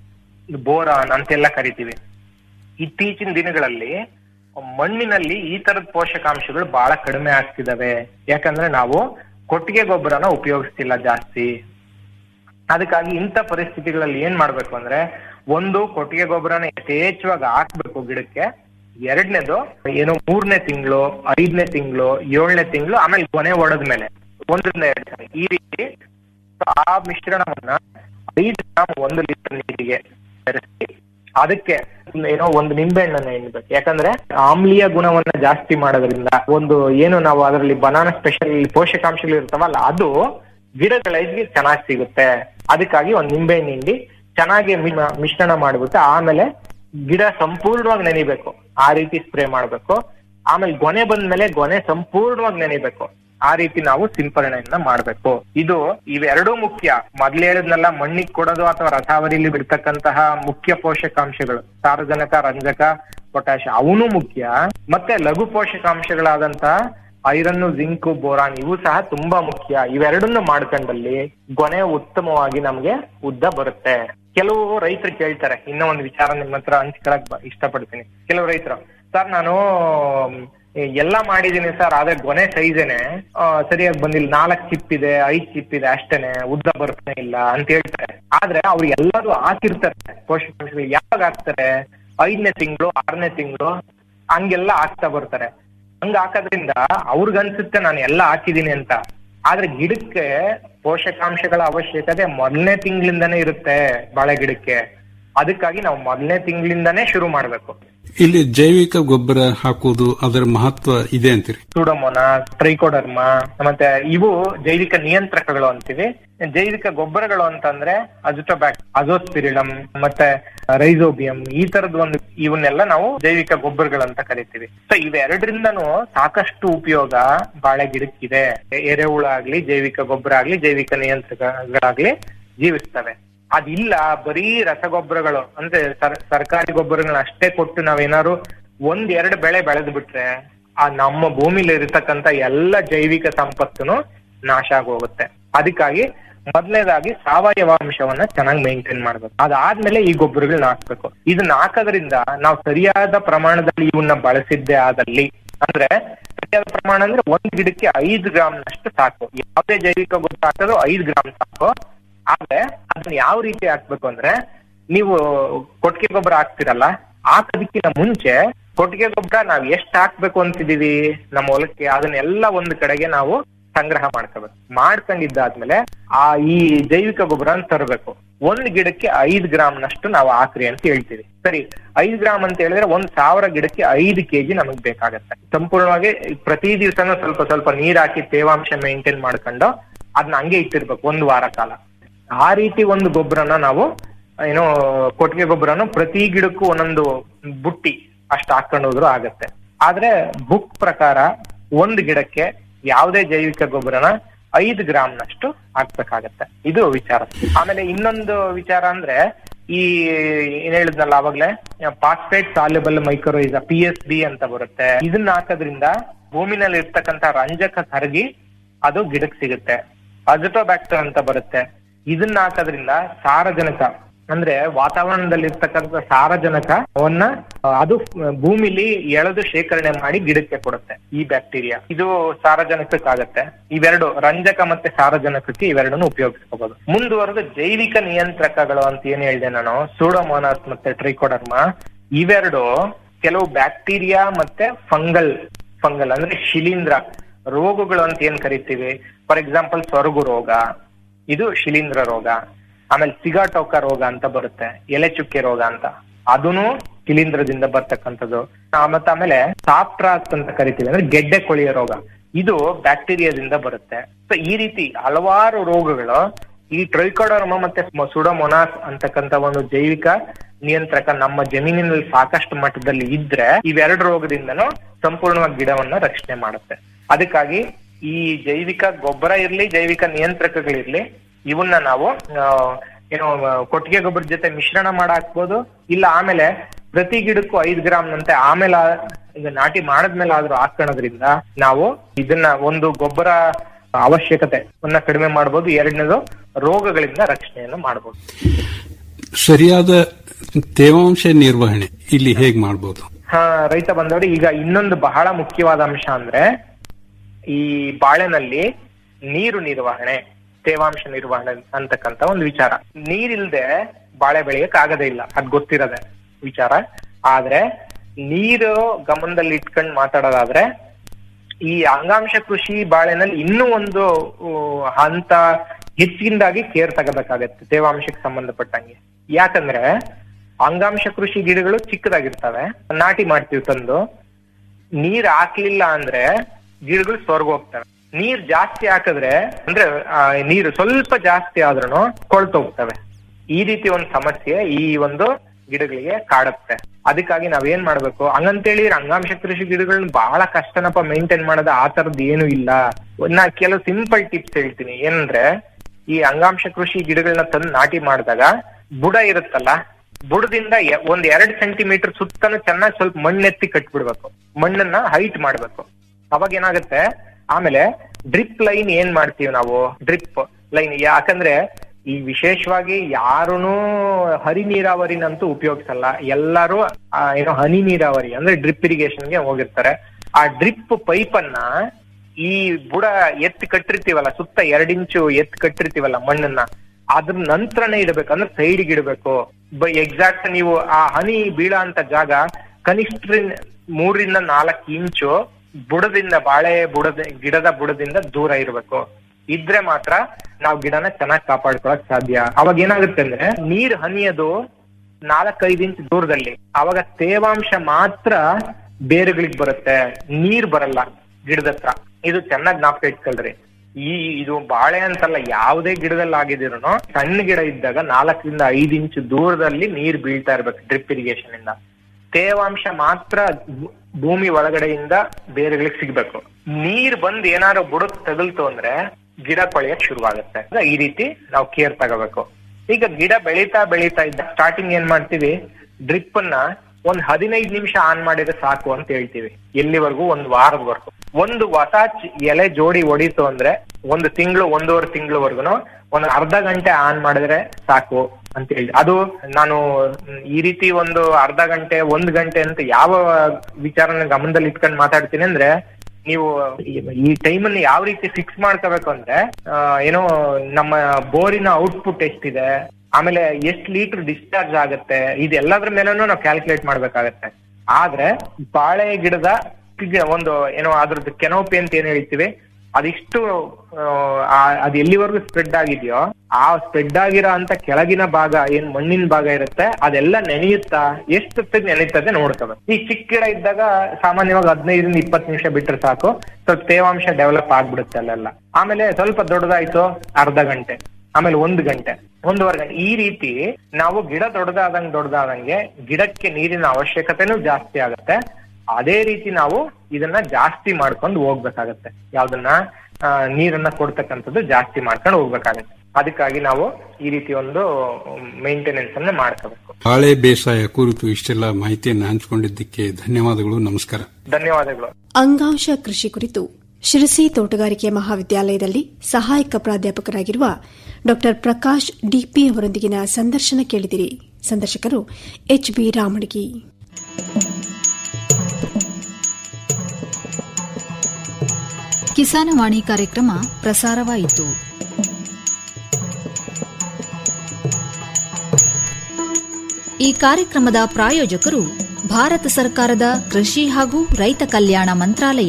ಬೋರಾನ್ ಅಂತೆಲ್ಲ ಕರಿತೀವಿ ಇತ್ತೀಚಿನ ದಿನಗಳಲ್ಲಿ ಮಣ್ಣಿನಲ್ಲಿ ಈ ತರದ ಪೋಷಕಾಂಶಗಳು ಬಹಳ ಕಡಿಮೆ ಆಗ್ತಿದಾವೆ ಯಾಕಂದ್ರೆ ನಾವು ಕೊಟ್ಟಿಗೆ ಗೊಬ್ಬರನ ಉಪಯೋಗಿಸ್ತಿಲ್ಲ ಜಾಸ್ತಿ ಅದಕ್ಕಾಗಿ ಇಂಥ ಪರಿಸ್ಥಿತಿಗಳಲ್ಲಿ ಏನ್ ಮಾಡ್ಬೇಕು ಅಂದ್ರೆ ಒಂದು ಕೊಟ್ಟಿಗೆ ಗೊಬ್ಬರನ ಯಥೇಚ್ಛವಾಗಿ ಹಾಕ್ಬೇಕು ಗಿಡಕ್ಕೆ ಎರಡನೇದು ಏನು ಮೂರನೇ ತಿಂಗಳು ಐದನೇ ತಿಂಗಳು ಏಳನೇ ತಿಂಗಳು ಆಮೇಲೆ ಕೊನೆ ಒಡೆದ್ಮೇಲೆ ಒಂದರಿಂದ ಎರಡು ಸಲ ಈ ರೀತಿ ಆ ಮಿಶ್ರಣವನ್ನ ಐದು ಗ್ರಾಮ್ ಒಂದು ಲೀಟರ್ ನೀರಿಗೆ ಬೆರೆಸಿ ಅದಕ್ಕೆ ಏನೋ ಒಂದು ನಿಂಬೆಹಣ್ಣನ್ನ ಎಣ್ಬೇಕು ಯಾಕಂದ್ರೆ ಆಮ್ಲೀಯ ಗುಣವನ್ನ ಜಾಸ್ತಿ ಮಾಡೋದ್ರಿಂದ ಒಂದು ಏನು ನಾವು ಅದರಲ್ಲಿ ಬನಾನಾ ಸ್ಪೆಷಲ್ ಪೋಷಕಾಂಶಗಳು ಇರ್ತಾವಲ್ಲ ಅದು ಗಿಡಗಳಿಗೆ ಚೆನ್ನಾಗಿ ಸಿಗುತ್ತೆ ಅದಕ್ಕಾಗಿ ಒಂದ್ ನಿಂಬೆಹಣ್ಣು ಹಿಂಡಿ ಚೆನ್ನಾಗಿ ಮಿ- ಮಿಶ್ರಣ ಮಾಡ್ಬಿಟ್ಟು ಆಮೇಲೆ ಗಿಡ ಸಂಪೂರ್ಣವಾಗಿ ನೆನಿಬೇಕು ಆ ರೀತಿ ಸ್ಪ್ರೇ ಮಾಡ್ಬೇಕು ಆಮೇಲೆ ಗೊನೆ ಬಂದ್ಮೇಲೆ ಗೊನೆ ಸಂಪೂರ್ಣವಾಗಿ ನೆನಿಬೇಕು ಆ ರೀತಿ ನಾವು ಸಿಂಪರಣೆಯನ್ನ ಮಾಡ್ಬೇಕು ಇದು ಇವೆರಡೂ ಮುಖ್ಯ ಮೊದ್ಲು ಹೇಳಿದ್ನಲ್ಲ ಮಣ್ಣಿಗೆ ಕೊಡೋದು ಅಥವಾ ರಸಾವರಿಲಿ ಬಿಡ್ತಕ್ಕಂತಹ ಮುಖ್ಯ ಪೋಷಕಾಂಶಗಳು ಸಾರಜನಕ ರಂಜಕ ಪೊಟ್ಯಾಶ ಅವನು ಮುಖ್ಯ ಮತ್ತೆ ಲಘು ಪೋಷಕಾಂಶಗಳಾದಂತ ಐರನ್ ಜಿಂಕ್ ಬೋರಾನ್ ಇವು ಸಹ ತುಂಬಾ ಮುಖ್ಯ ಇವೆರಡನ್ನು ಮಾಡ್ಕೊಂಡಲ್ಲಿ ಗೊನೆ ಉತ್ತಮವಾಗಿ ನಮ್ಗೆ ಉದ್ದ ಬರುತ್ತೆ ಕೆಲವು ರೈತರು ಕೇಳ್ತಾರೆ ಇನ್ನೂ ಒಂದು ವಿಚಾರ ನಿಮ್ಮ ಹತ್ರ ಹಂಚ್ಕೊಳಕ್ ಬ- ಇಷ್ಟಪಡ್ತೀನಿ ಕೆಲವು ರೈತರು ಸರ್ ನಾನು ಮ್, ಎಲ್ಲ ಮಾಡಿದೀನಿ ಸರ್ ಆದ್ರೆ ಗೊನೆ ಸೈಜೇನೆ ಸರಿಯಾಗಿ ಬಂದಿಲ್ಲ ನಾಲ್ಕು ಚಿಪ್ ಇದೆ ಐದ್ ಚಿಪ್ ಇದೆ ಅಷ್ಟೇನೆ ಉದ್ದ ಬರ್ತಾನೆ ಇಲ್ಲ ಅಂತ ಹೇಳ್ತಾರೆ ಆದ್ರೆ ಅವ್ರು ಎಲ್ಲರೂ ಹಾಕಿರ್ತಾರೆ ಪೋಷಕಾಂಶಗಳು ಯಾವಾಗ ಹಾಕ್ತಾರೆ ಐದನೇ ತಿಂಗಳು ಆರನೇ ತಿಂಗಳು ಹಂಗೆಲ್ಲ ಹಾಕ್ತಾ ಬರ್ತಾರೆ ಹಂಗ ಹಾಕೋದ್ರಿಂದ ಅವ್ರಿಗನ್ಸುತ್ತೆ ನಾನು ಎಲ್ಲ ಹಾಕಿದೀನಿ ಅಂತ ಆದ್ರೆ ಗಿಡಕ್ಕೆ ಪೋಷಕಾಂಶಗಳ ಅವಶ್ಯಕತೆ ಮೊದಲನೇ ತಿಂಗಳಿಂದಾನೇ ಇರುತ್ತೆ ಬಾಳೆ ಗಿಡಕ್ಕೆ ಅದಕ್ಕಾಗಿ ನಾವು ಮೊದಲನೇ ತಿಂಗಳಿಂದಾನೇ ಶುರು ಮಾಡ್ಬೇಕು ಇಲ್ಲಿ ಜೈವಿಕ ಗೊಬ್ಬರ ಹಾಕುವುದು ಅದರ ಮಹತ್ವ ಇದೆ ಅಂತೀರಿ ಸೂಡೋಮೋನಾಸ್ ಟ್ರೈಕೋಡರ್ಮ ಮತ್ತೆ ಇವು ಜೈವಿಕ ನಿಯಂತ್ರಕಗಳು ಅಂತೀವಿ ಜೈವಿಕ ಗೊಬ್ಬರಗಳು ಅಂತಂದ್ರೆ ಅಜುಟೋಬ್ಯಾಕ್ ಅಜೋಸ್ಪಿರಿಲಮ್ ಮತ್ತೆ ರೈಸೋಬಿಯಂ ಈ ತರದ ಒಂದು ಇವನ್ನೆಲ್ಲ ನಾವು ಜೈವಿಕ ಗೊಬ್ಬರಗಳಂತ ಕರಿತೀವಿ ಸೊ ಇವೆರಡರಿಂದನೂ ಸಾಕಷ್ಟು ಉಪಯೋಗ ಬಾಳೆ ಗಿಡಕ್ಕಿದೆ ಎರೆಹುಳ ಆಗ್ಲಿ ಜೈವಿಕ ಗೊಬ್ಬರ ಆಗ್ಲಿ ಜೈವಿಕ ನಿಯಂತ್ರಕಗಳಾಗ್ಲಿ ಜೀವಿಸ್ತವೆ ಅದಿಲ್ಲ ಬರೀ ರಸಗೊಬ್ಬರಗಳು ಅಂದ್ರೆ ಸರ್- ಸರ್ಕಾರಿ ಗೊಬ್ಬರಗಳನ್ನ ಅಷ್ಟೇ ಕೊಟ್ಟು ನಾವೇನಾದ್ರು ಒಂದ್ ಎರಡು ಬೆಳೆ ಬೆಳೆದು ಬಿಟ್ರೆ ಆ ನಮ್ಮ ಭೂಮಿಲಿ ಇರತಕ್ಕಂತ ಎಲ್ಲ ಜೈವಿಕ ಸಂಪತ್ತುನು ನಾಶ ಆಗೋಗುತ್ತೆ ಅದಕ್ಕಾಗಿ ಮೊದಲನೇದಾಗಿ ಸಾವಯವ ಅಂಶವನ್ನ ಚೆನ್ನಾಗಿ ಮೇಂಟೈನ್ ಮಾಡ್ಬೇಕು ಅದಾದ್ಮೇಲೆ ಈ ಗೊಬ್ಬರಗಳನ್ನ ಹಾಕ್ಬೇಕು ಇದನ್ನ ಹಾಕೋದ್ರಿಂದ ನಾವು ಸರಿಯಾದ ಪ್ರಮಾಣದಲ್ಲಿ ಇವನ್ನ ಬಳಸಿದ್ದೇ ಆದಲ್ಲಿ ಅಂದ್ರೆ ಸರಿಯಾದ ಪ್ರಮಾಣ ಅಂದ್ರೆ ಒಂದ್ ಗಿಡಕ್ಕೆ ಐದು ಗ್ರಾಮ್ನಷ್ಟು ಸಾಕು ಯಾವುದೇ ಜೈವಿಕ ಗೊಬ್ಬರ ಹಾಕೋದು ಐದು ಗ್ರಾಮ್ ಸಾಕು ಆದ್ರೆ ಅದನ್ನ ಯಾವ ರೀತಿ ಹಾಕ್ಬೇಕು ಅಂದ್ರೆ ನೀವು ಕೊಟ್ಟಿಗೆ ಗೊಬ್ಬರ ಹಾಕ್ತಿರಲ್ಲ ಹಾಕೋದಕ್ಕಿಂತ ಮುಂಚೆ ಕೊಟ್ಟಿಗೆ ಗೊಬ್ಬರ ನಾವ್ ಎಷ್ಟ್ ಹಾಕ್ಬೇಕು ಅಂತಿದೀವಿ ನಮ್ಮ ಹೊಲಕ್ಕೆ ಅದನ್ನೆಲ್ಲ ಒಂದ್ ಕಡೆಗೆ ನಾವು ಸಂಗ್ರಹ ಮಾಡ್ಕೋಬೇಕು ಮಾಡ್ಕೊಂಡಿದ್ದಾದ್ಮೇಲೆ ಆ ಈ ಜೈವಿಕ ಗೊಬ್ಬರ ತರಬೇಕು ಒಂದ್ ಗಿಡಕ್ಕೆ ಐದ್ ಗ್ರಾಮ್ನಷ್ಟು ನಾವು ಹಾಕ್ರಿ ಅಂತ ಹೇಳ್ತೀವಿ ಸರಿ ಐದ್ ಗ್ರಾಮ್ ಅಂತ ಹೇಳಿದ್ರೆ ಒಂದ್ ಸಾವಿರ ಗಿಡಕ್ಕೆ ಐದು ಕೆಜಿ ನಮಗ್ ಬೇಕಾಗತ್ತೆ ಸಂಪೂರ್ಣವಾಗಿ ಪ್ರತಿ ದಿವಸನೂ ಸ್ವಲ್ಪ ಸ್ವಲ್ಪ ನೀರ್ ಹಾಕಿ ತೇವಾಂಶ ಮೇಂಟೈನ್ ಮಾಡ್ಕೊಂಡು ಅದನ್ನ ಹಂಗೆ ಇಟ್ಟಿರ್ಬೇಕು ಒಂದ್ ವಾರ ಕಾಲ ಆ ರೀತಿ ಒಂದು ಗೊಬ್ಬರನ ನಾವು ಏನೋ ಕೊಟ್ಟಿಗೆ ಗೊಬ್ಬರನು ಪ್ರತಿ ಗಿಡಕ್ಕೂ ಒಂದೊಂದು ಬುಟ್ಟಿ ಅಷ್ಟು ಹಾಕೊಂಡು ಹೋದ್ರು ಆಗತ್ತೆ ಆದ್ರೆ ಬುಕ್ ಪ್ರಕಾರ ಒಂದು ಗಿಡಕ್ಕೆ ಯಾವುದೇ ಜೈವಿಕ ಗೊಬ್ಬರನ ಐದು ಗ್ರಾಮ್ನಷ್ಟು ಹಾಕ್ಬೇಕಾಗತ್ತೆ ಇದು ವಿಚಾರ ಆಮೇಲೆ ಇನ್ನೊಂದು ವಿಚಾರ ಅಂದ್ರೆ ಈ ಏನ್ ಹೇಳಿದ್ನಲ್ಲ ಅವಾಗ್ಲೇ ಫಾಸ್ಫೇಟ್ ಸಾಲ್ಯುಬಲ್ ಮೈಕ್ರೋಯಿಸ ಪಿ ಎಸ್ ಬಿ ಅಂತ ಬರುತ್ತೆ ಇದನ್ನ ಹಾಕೋದ್ರಿಂದ ಭೂಮಿನಲ್ಲಿ ಇರ್ತಕ್ಕಂತ ರಂಜಕ ಕರಗಿ ಅದು ಗಿಡಕ್ಕೆ ಸಿಗುತ್ತೆ ಅಜಟೋಬ್ಯಾಕ್ಟರ್ ಅಂತ ಬರುತ್ತೆ ಇದನ್ನ ಹಾಕೋದ್ರಿಂದ ಸಾರಜನಕ ಅಂದ್ರೆ ವಾತಾವರಣದಲ್ಲಿ ಇರ್ತಕ್ಕಂಥ ಸಾರಜನಕವನ್ನ ಆ, ಅದು ಭೂಮಿಲಿ ಎಳೆದು ಶೇಖರಣೆ ಮಾಡಿ ಗಿಡಕ್ಕೆ ಕೊಡುತ್ತೆ ಈ ಬ್ಯಾಕ್ಟೀರಿಯಾ ಇದು ಸಾರಜನಕಕ್ಕಾಗತ್ತೆ ಇವೆರಡು ರಂಜಕ ಮತ್ತೆ ಸಾರಜನಕಕ್ಕೆ ಇವೆರಡನ್ನು ಉಪಯೋಗಿಸ್ಕೋಬಹುದು ಮುಂದುವರೆದು ಜೈವಿಕ ನಿಯಂತ್ರಕಗಳು ಅಂತ ಏನ್ ಹೇಳಿದೆ ನಾನು ಸೂಡೋಮೋನಾಸ್ ಮತ್ತೆ ಟ್ರೈಕೋಡರ್ಮಾ ಇವೆರಡು ಕೆಲವು ಬ್ಯಾಕ್ಟೀರಿಯಾ ಮತ್ತೆ ಫಂಗಲ್ ಫಂಗಲ್ ಅಂದ್ರೆ ಶಿಲೀಂಧ್ರ ರೋಗಗಳು ಅಂತ ಏನ್ ಕರಿತೀವಿ ಫಾರ್ ಎಕ್ಸಾಂಪಲ್ ಸೊರಗು ರೋಗ ಇದು ಶಿಲೀಂಧ್ರ ರೋಗ ಆಮೇಲೆ ಸಿಗಾಟೋಕ ರೋಗ ಅಂತ ಬರುತ್ತೆ ಎಲೆ ಚುಕ್ಕೆ ರೋಗ ಅಂತ ಅದೂನು ಶಿಲೀಂಧ್ರದಿಂದ ಬರ್ತಕ್ಕಂಥದ್ದು ಆ, ಮತ್ತೆ ಆಮೇಲೆ ಸಾಪ್ಟ್ರಾಕ್ಸ್ ಅಂತ ಕರಿತೀವಿ ಅಂದ್ರೆ ಗೆಡ್ಡೆ ಕೊಳೆಯ ರೋಗ ಇದು ಬ್ಯಾಕ್ಟೀರಿಯಾದಿಂದ ಬರುತ್ತೆ ಸೊ ಈ ರೀತಿ ಹಲವಾರು ರೋಗಗಳು ಈ ಟ್ರೈಕೋಡರ್ಮ ಮತ್ತೆ ಸುಡೋಮೊನಾಸ್ ಅಂತಕ್ಕಂಥ ಒಂದು ಜೈವಿಕ ನಿಯಂತ್ರಕ ನಮ್ಮ ಜಮೀನಿನಲ್ಲಿ ಸಾಕಷ್ಟು ಮಟ್ಟದಲ್ಲಿ ಇದ್ರೆ ಇವೆರಡು ರೋಗದಿಂದನೂ ಸಂಪೂರ್ಣವಾಗಿ ಗಿಡವನ್ನ ರಕ್ಷಣೆ ಮಾಡುತ್ತೆ ಅದಕ್ಕಾಗಿ ಈ ಜೈವಿಕ ಗೊಬ್ಬರ ಇರ್ಲಿ ಜೈವಿಕ ನಿಯಂತ್ರಕಗಳಿರ್ಲಿ ಇವನ್ನ ನಾವು ಆ, ಏನು ಆ, ಕೊಟ್ಟಿಗೆ ಗೊಬ್ಬರದ ಜೊತೆ ಮಿಶ್ರಣ ಮಾಡಿ ಹಾಕ್ಬೋದು ಇಲ್ಲ ಆಮೇಲೆ ಪ್ರತಿ ಗಿಡಕ್ಕೂ ಐದ್ ಗ್ರಾಮ್ನಂತೆ ಆಮೇಲೆ ಆ- ಈಗ ನಾಟಿ ಮಾಡದ್ಮೇಲೆ ಆದ್ರೂ ಹಾಕೋಣದ್ರಿಂದ ನಾವು ಇದನ್ನ ಒಂದು ಗೊಬ್ಬರ ಅವಶ್ಯಕತೆಯನ್ನ ಕಡಿಮೆ ಮಾಡಬಹುದು ಎರಡನೇದು ರೋಗಗಳಿಂದ ರಕ್ಷಣೆಯನ್ನು ಮಾಡಬಹುದು ಸರಿಯಾದ ತೇವಾಂಶ ನಿರ್ವಹಣೆ ಇಲ್ಲಿ ಹೇಗ್ ಮಾಡ್ಬೋದು ಹಾ ರೈತ ಬಂದವರು ಈಗ ಇನ್ನೊಂದು ಬಹಳ ಮುಖ್ಯವಾದ ಅಂಶ ಅಂದ್ರೆ ಈ ಬಾಳೆನಲ್ಲಿ ನೀರು ನಿರ್ವಹಣೆ ತೇವಾಂಶ ನಿರ್ವಹಣೆ ಅಂತಕ್ಕಂತ ಒಂದು ವಿಚಾರ ನೀರಿಲ್ದೆ ಬಾಳೆ ಬೆಳೆಯಕ್ ಆಗದೇ ಇಲ್ಲ ಅದ್ ಗೊತ್ತಿರದೆ ವಿಚಾರ ಆದ್ರೆ ನೀರು ಗಮನದಲ್ಲಿ ಇಟ್ಕೊಂಡ್ ಮಾತಾಡೋದಾದ್ರೆ ಈ ಅಂಗಾಂಶ ಕೃಷಿ ಬಾಳೆನಲ್ಲಿ ಇನ್ನೂ ಒಂದು ಊ, ಹಂತ ಹೆಚ್ಚಿನದಾಗಿ ಕೇರ್ ತಗೋಬೇಕಾಗತ್ತೆ ತೇವಾಂಶಕ್ಕೆ ಸಂಬಂಧಪಟ್ಟಂಗೆ ಯಾಕಂದ್ರೆ ಅಂಗಾಂಶ ಕೃಷಿ ಗಿಡಗಳು ಚಿಕ್ಕದಾಗಿರ್ತವೆ ನಾಟಿ ಮಾಡ್ತೀವಿ ತಂದು ನೀರ್ ಹಾಕ್ಲಿಲ್ಲ ಅಂದ್ರೆ ಗಿಡಗಳು ಸ್ವರ್ಗ ಹೋಗ್ತವೆ ನೀರ್ ಜಾಸ್ತಿ ಹಾಕಿದ್ರೆ ಅಂದ್ರೆ ಆ, ನೀರು ಸ್ವಲ್ಪ ಜಾಸ್ತಿ ಆದ್ರೂ ಕೊಳ್ತೋಗ್ತವೆ ಈ ರೀತಿ ಒಂದು ಸಮಸ್ಯೆ ಈ ಒಂದು ಗಿಡಗಳಿಗೆ ಕಾಡುತ್ತೆ ಅದಕ್ಕಾಗಿ ನಾವೇನ್ ಮಾಡ್ಬೇಕು ಹಂಗಂತೇಳಿ ಅಂಗಾಂಶ ಕೃಷಿ ಗಿಡಗಳನ್ನ ಬಹಳ ಕಷ್ಟನಪ್ಪ ಮೇಂಟೈನ್ ಮಾಡೋದು ಆ ತರದ್ ಏನು ಇಲ್ಲ ನಾ ಕೆಲವು ಸಿಂಪಲ್ ಟಿಪ್ಸ್ ಹೇಳ್ತೀನಿ ಏನಂದ್ರೆ ಈ ಅಂಗಾಂಶ ಕೃಷಿ ಗಿಡಗಳನ್ನ ತಂದು ನಾಟಿ ಮಾಡಿದಾಗ ಬುಡ ಇರುತ್ತಲ್ಲ ಬುಡದಿಂದ ಎ- ಒಂದ್ ಎರಡ್ ಸೆಂಟಿಮೀಟರ್ ಸುತ್ತಲೂ ಚೆನ್ನಾಗಿ ಸ್ವಲ್ಪ ಮಣ್ಣೆತ್ತಿ ಕಟ್ಬಿಡ್ಬೇಕು ಮಣ್ಣನ್ನ ಹೈಟ್ ಮಾಡ್ಬೇಕು ಅವಾಗ ಏನಾಗುತ್ತೆ ಆಮೇಲೆ ಡ್ರಿಪ್ ಲೈನ್ ಏನ್ ಮಾಡ್ತೀವಿ ನಾವು ಡ್ರಿಪ್ ಲೈನ್ ಯಾಕಂದ್ರೆ ಈ ವಿಶೇಷವಾಗಿ ಯಾರುನು ಹರಿ ನೀರಾವರಿನಂತೂ ಉಪಯೋಗಿಸಲ್ಲ ಎಲ್ಲರೂ ಆ, ಏನೋ ಹನಿ ನೀರಾವರಿ ಅಂದ್ರೆ ಡ್ರಿಪ್ ಇರಿಗೇಷನ್ಗೆ ಹೋಗಿರ್ತಾರೆ ಆ ಡ್ರಿಪ್ ಪೈಪ್ ಅನ್ನ ಈ ಬುಡ ಎತ್ತಿ ಕಟ್ಟಿರ್ತೀವಲ್ಲ ಸುತ್ತ ಎರಡ್ ಇಂಚು ಎತ್ತಿ ಕಟ್ಟಿರ್ತೀವಲ್ಲ ಮಣ್ಣನ್ನ ಅದ್ರ ನಂತರನೇ ಇಡಬೇಕು ಅಂದ್ರೆ ಸೈಡ್ಗೆ ಇಡಬೇಕು ಎಕ್ಸಾಕ್ಟ್ ನೀವು ಆ ಹನಿ ಬೀಳ ಅಂತ ಜಾಗ ಕನಿಷ್ಠ ಮೂರರಿಂದ ನಾಲ್ಕು ಇಂಚು ಬುಡದಿಂದ ಬಾಳೆ ಬುಡದ ಗಿಡದ ಬುಡದಿಂದ ದೂರ ಇರಬೇಕು ಇದ್ರೆ ಮಾತ್ರ ನಾವು ಗಿಡನ ಚೆನ್ನಾಗಿ ಕಾಪಾಡ್ಕೊಳಕ್ ಸಾಧ್ಯ ಅವಾಗ ಏನಾಗುತ್ತೆ ಅಂದ್ರೆ ನೀರ್ ಹನಿಯೋದು ನಾಲ್ಕೈದು ಇಂಚ್ ದೂರದಲ್ಲಿ ಅವಾಗ ತೇವಾಂಶ ಮಾತ್ರ ಬೇರುಗಳಿಗೆ ಬರುತ್ತೆ ನೀರ್ ಬರಲ್ಲ ಗಿಡದ ಹತ್ರ ಇದು ಚೆನ್ನಾಗಿ ಜ್ಞಾಪಕ ಇಟ್ಕೊಳ್ರಿ ಈ ಇದು ಬಾಳೆ ಅಂತಲ್ಲ ಯಾವುದೇ ಗಿಡದಲ್ಲಿ ಆಗಿದಿರೂ ಸಣ್ಣ ಗಿಡ ಇದ್ದಾಗ ನಾಲ್ಕರಿಂದ ಐದು ಇಂಚ್ ದೂರದಲ್ಲಿ ನೀರ್ ಬೀಳ್ತಾ ಇರ್ಬೇಕು ಡ್ರಿಪ್ ಇರಿಗೇಷನ್ ಇಂದ ತೇವಾಂಶ ಮಾತ್ರ ಭೂ- ಭೂಮಿ ಒಳಗಡೆಯಿಂದ ಬೇರುಗಳಿಗೆ ಸಿಗ್ಬೇಕು ನೀರ್ ಬಂದ್ ಏನಾದ್ರು ಬುಡಕ್ ತಗಲ್ತು ಅಂದ್ರೆ ಗಿಡ ಕೊಳೆಯಕ್ ಶುರುವಾಗುತ್ತೆ ಅಂದ್ರೆ ಈ ರೀತಿ ನಾವು ಕೇರ್ ತಗೋಬೇಕು ಈಗ ಗಿಡ ಬೆಳೀತಾ ಬೆಳೀತಾ ಇದ್ದ ಸ್ಟಾರ್ಟಿಂಗ್ ಏನ್ ಮಾಡ್ತೀವಿ ಡ್ರಿಪ್ ಅನ್ನ ಒಂದ್ ಹದಿನೈದು ನಿಮಿಷ ಆನ್ ಮಾಡಿದ್ರೆ ಸಾಕು ಅಂತ ಹೇಳ್ತೀವಿ ಎಲ್ಲಿವರೆಗೂ ಒಂದ್ ವಾರದವರೆಗೂ ಒಂದು ಹೊಸ ಚಿ- ಎಲೆ ಜೋಡಿ ಹೊಡೀತು ಅಂದ್ರೆ ಒಂದು ತಿಂಗಳು ಒಂದೂವರೆ ತಿಂಗಳವರೆಗೂ ಒಂದು ಅರ್ಧ ಗಂಟೆ ಆನ್ ಮಾಡಿದ್ರೆ ಸಾಕು ಅಂತ ಹೇಳಿ ಅದು ನಾನು ಮ್, ಈ ರೀತಿ ಒಂದು ಅರ್ಧ ಗಂಟೆ ಒಂದ್ ಗಂಟೆ ಅಂತ ಯಾವ ವಿಚಾರನ ಗಮನದಲ್ಲಿ ಇಟ್ಕೊಂಡು ಮಾತಾಡ್ತೀನಿ ಅಂದ್ರೆ ನೀವು ಈ- ಈ ಟೈಮ್ ಅನ್ನು ಯಾವ ರೀತಿ ಫಿಕ್ಸ್ ಮಾಡ್ಕೋಬೇಕು ಅಂದ್ರೆ ಆ, ಏನೋ ನಮ್ಮ ಬೋರಿನ ಔಟ್ಪುಟ್ ಎಷ್ಟಿದೆ ಆಮೇಲೆ ಎಷ್ಟ್ ಲೀಟರ್ ಡಿಸ್ಚಾರ್ಜ್ ಆಗುತ್ತೆ ಇದೆಲ್ಲದ್ರ ಮೇಲೂ ನಾವು ಕ್ಯಾಲ್ಕುಲೇಟ್ ಮಾಡ್ಬೇಕಾಗತ್ತೆ ಆದ್ರೆ ಬಾಳೆ ಗಿಡದ ಗಿ- ಒಂದು ಏನೋ ಅದ್ರದ್ದು ಕೆನೋಪಿ ಅಂತ ಏನ್ ಹೇಳ್ತೀವಿ ಅದಿಷ್ಟು ಆ, ಅದ್ ಎಲ್ಲಿವರೆಗೂ ಸ್ಪ್ರೆಡ್ ಆಗಿದೆಯೋ ಆ ಸ್ಪ್ರೆಡ್ ಆಗಿರೋ ಅಂತ ಕೆಳಗಿನ ಭಾಗ ಏನ್ ಮಣ್ಣಿನ ಭಾಗ ಇರುತ್ತೆ ಅದೆಲ್ಲ ನೆನೆಯುತ್ತಾ ಎಷ್ಟು ಹೊತ್ತಿಗೆ ನೆನೆಯುತ್ತದೆ ನೋಡ್ಕೋಬೇಕು ಈ ಚಿಕ್ಕ ಗಿಡ ಇದ್ದಾಗ ಸಾಮಾನ್ಯವಾಗಿ ಹದಿನೈದರಿಂದ ಇಪ್ಪತ್ತು ನಿಮಿಷ ಬಿಟ್ರೆ ಸಾಕು ಸ್ವಲ್ಪ ತೇವಾಂಶ ಡೆವಲಪ್ ಆಗ್ಬಿಡುತ್ತೆ ಅಲ್ಲೆಲ್ಲ ಆಮೇಲೆ ಸ್ವಲ್ಪ ದೊಡ್ಡದಾಯ್ತು ಅರ್ಧ ಗಂಟೆ ಆಮೇಲೆ ಒಂದು ಗಂಟೆ ಒಂದೂವರೆ ಗಂಟೆ ಈ ರೀತಿ ನಾವು ಗಿಡ ದೊಡ್ಡದಾದಂಗೆ ದೊಡ್ಡದಾದಂಗೆ ಗಿಡಕ್ಕೆ ನೀರಿನ ಅವಶ್ಯಕತೆನೂ ಜಾಸ್ತಿ ಆಗುತ್ತೆ ಅದೇ ರೀತಿ ನಾವು ಇದನ್ನ ಜಾಸ್ತಿ ಮಾಡ್ಕೊಂಡು ಹೋಗ್ಬೇಕಾಗತ್ತೆ ಯಾವ್ದನ್ನ ಆ, ನೀರನ್ನ ಕೊಡ್ತಕ್ಕಂಥದ್ದು ಜಾಸ್ತಿ ಮಾಡ್ಕೊಂಡು ಹೋಗ್ಬೇಕಾಗತ್ತೆ ಅದಕ್ಕಾಗಿ ನಾವು ಈ ರೀತಿ ಒಂದು ಮೇಂಟೆನೆನ್ಸ್ ಅನ್ನ ಮಾಡ್ಕೋಬೇಕು ಬಾಳೆ ಬೇಸಾಯ ಕುರಿತು ಇಷ್ಟೆಲ್ಲ ಮಾಹಿತಿಯನ್ನು ಹಂಚಿಕೊಂಡಿದ್ದಕ್ಕೆ ಧನ್ಯವಾದಗಳು ನಮಸ್ಕಾರ ಧನ್ಯವಾದಗಳು ಅಂಗಾಂಶ ಕೃಷಿ ಕುರಿತು ಶಿರಸಿ ತೋಟಗಾರಿಕೆ ಮಹಾವಿದ್ಯಾಲಯದಲ್ಲಿ ಸಹಾಯಕ ಪ್ರಾಧ್ಯಾಪಕರಾಗಿರುವ ಡಾ ಪ್ರಕಾಶ್ ಡಿಪಿ ಅವರೊಂದಿಗಿನ ಸಂದರ್ಶನ ಕೇಳಿದಿರಿ ಸಂದರ್ಶಕರು ಎಚ್ ಬಿ ರಾಮಣಗಿ ಕಿಸಾನವಾಣಿ ಕಾರ್ಯಕ್ರಮ ಪ್ರಸಾರವಾಯಿತು ಈ ಕಾರ್ಯಕ್ರಮದ ಪ್ರಾಯೋಜಕರು ಭಾರತ ಸರ್ಕಾರದ ಕೃಷಿ ಹಾಗೂ ರೈತ ಕಲ್ಯಾಣ ಮಂತ್ರಾಲಯ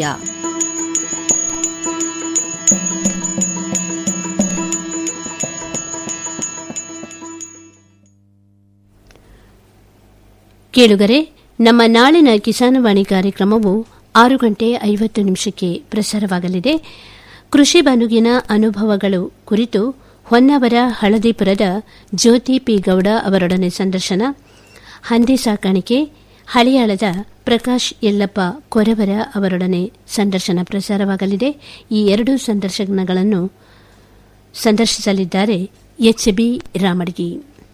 ಕೇಳುಗರೆ ನಮ್ಮ ನಾಳಿನ ಕಿಸಾನವಾಣಿ ಕಾರ್ಯಕ್ರಮವು ಆರು ಗಂಟೆ ಐವತ್ತು ನಿಮಿಷಕ್ಕೆ ಪ್ರಸಾರವಾಗಲಿದೆ ಕೃಷಿ ಬದುಕಿನ ಅನುಭವಗಳು ಕುರಿತು ಹೊನ್ನಾವರ ಹಳದಿಪುರದ ಜ್ಯೋತಿ ಪಿ ಗೌಡ ಅವರೊಡನೆ ಸಂದರ್ಶನ ಹಂದಿ ಸಾಕಾಣಿಕೆ ಹಳಿಯಾಳದ ಪ್ರಕಾಶ್ ಯಲ್ಲಪ್ಪ ಕೊರವರ ಅವರೊಡನೆ ಸಂದರ್ಶನ ಪ್ರಸಾರವಾಗಲಿದೆ ಈ ಎರಡು ಸಂದರ್ಶನಗಳನ್ನು ಸಂದರ್ಶಿಸಲಿದ್ದಾರೆ ಎಚ್ ಬಿ ರಾಮಡ್ಗಿ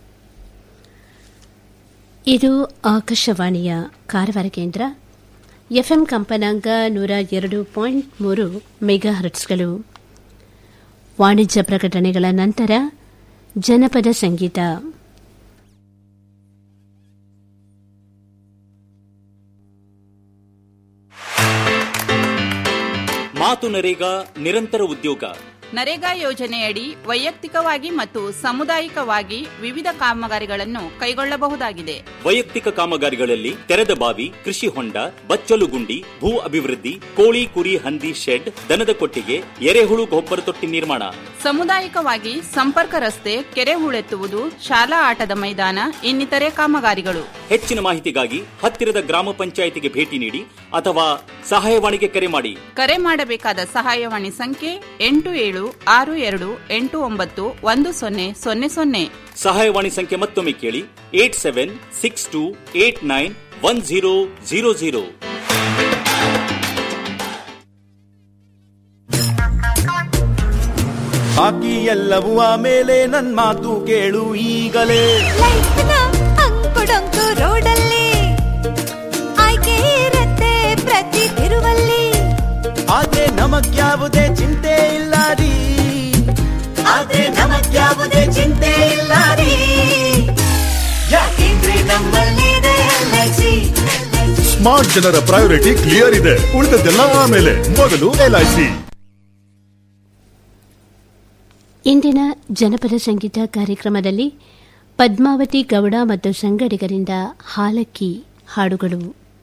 ಇದು ಆಕಾಶವಾಣಿಯ ಕಾರವಾರ ಕೇಂದ್ರ ಎಫ್ಎಂ ಕಂಪನಾಂಕ ನೂರ ಎರಡು ಪಾಯಿಂಟ್ ಮೂರು ಮೆಗಾ ಹರ್ಟ್ಸ್ಗಳು ವಾಣಿಜ್ಯ ಪ್ರಕಟಣೆಗಳ ನಂತರ ಜನಪದ ಸಂಗೀತ ಮಾತು ನರೇಗಾ ನಿರಂತರ ಉದ್ಯೋಗ ನರೇಗಾ ಯೋಜನೆಯಡಿ ವೈಯಕ್ತಿಕವಾಗಿ ಮತ್ತು ಸಾಮುದಾಯಿಕವಾಗಿ ವಿವಿಧ ಕಾಮಗಾರಿಗಳನ್ನು ಕೈಗೊಳ್ಳಬಹುದಾಗಿದೆ ವೈಯಕ್ತಿಕ ಕಾಮಗಾರಿಗಳಲ್ಲಿ ತೆರೆದ ಬಾವಿ ಕೃಷಿ ಹೊಂಡ ಬಚ್ಚಲು ಗುಂಡಿ ಭೂ ಅಭಿವೃದ್ಧಿ ಕೋಳಿ ಕುರಿ ಹಂದಿ ಶೆಡ್ ದನದ ಕೊಟ್ಟಿಗೆ ಎರೆಹುಳು ಗೊಬ್ಬರ ತೊಟ್ಟಿ ನಿರ್ಮಾಣ ಸಾಮುದಾಯಿಕವಾಗಿ ಸಂಪರ್ಕ ರಸ್ತೆ ಕೆರೆ ಹೂಳೆತ್ತುವುದು ಶಾಲಾ ಆಟದ ಮೈದಾನ ಇನ್ನಿತರೆ ಕಾಮಗಾರಿಗಳು ಹೆಚ್ಚಿನ ಮಾಹಿತಿಗಾಗಿ ಹತ್ತಿರದ ಗ್ರಾಮ ಪಂಚಾಯಿತಿಗೆ ಭೇಟಿ ನೀಡಿ ಅಥವಾ ಸಹಾಯವಾಣಿಗೆ ಕರೆ ಮಾಡಿ ಕರೆ ಮಾಡಬೇಕಾದ ಸಹಾಯವಾಣಿ ಸಂಖ್ಯೆ ಎಂಟು ಏಳು ಆರು ಎರಡು ಎಂಟು ಒಂಬತ್ತು ಒಂದು ಸೊನ್ನೆ ಸೊನ್ನೆ ಸೊನ್ನೆ ಸಹಾಯವಾಣಿ ಸಂಖ್ಯೆ ಮತ್ತೊಮ್ಮೆ ಕೇಳಿ eight seven six two eight nine one zero zero zero ಬಾಕಿ ಎಲ್ಲವೂ ಆಮೇಲೆ ನನ್ ಮಾತು ಕೇಳು ಈಗಲೇ ಅಂಕುಡೊಂಕು ರೋಡಲ್ಲಿ ಆಯ್ಕೆ ಇರತ್ತೆ ಪ್ರತಿ ತಿರುವಲ್ಲಿ ಆದ್ರೆ ನಮಗ್ಯಾವುದೇ ಚಿಂತೆ ಇಲ್ಲ ರೀ ಆದ್ರೆ ನಮಗ್ಯಾವುದೇ ಚಿಂತೆ ಇಲ್ಲ ರೀ ಯಾಕೆಂದ್ರೆ ನಮ್ಮಲ್ಲಿದೆ ಎಲ್ಐಸಿ ಸ್ಮಾರ್ಟ್ ಜನರ ಪ್ರಯಾರಿಟಿ ಕ್ಲಿಯರ್ ಇದೆ ಉಳಿದದ್ದೆಲ್ಲ ಆಮೇಲೆ ಮೊದಲು ಎಲ್ಐಸಿ ಇಂದಿನ ಜನಪದ ಸಂಗೀತ ಕಾರ್ಯಕ್ರಮದಲ್ಲಿ ಪದ್ಮಾವತಿ ಗೌಡ ಮತ್ತು ಸಂಗಡಿಗರಿಂದ ಹಾಲಕ್ಕಿ ಹಾಡುಗಳು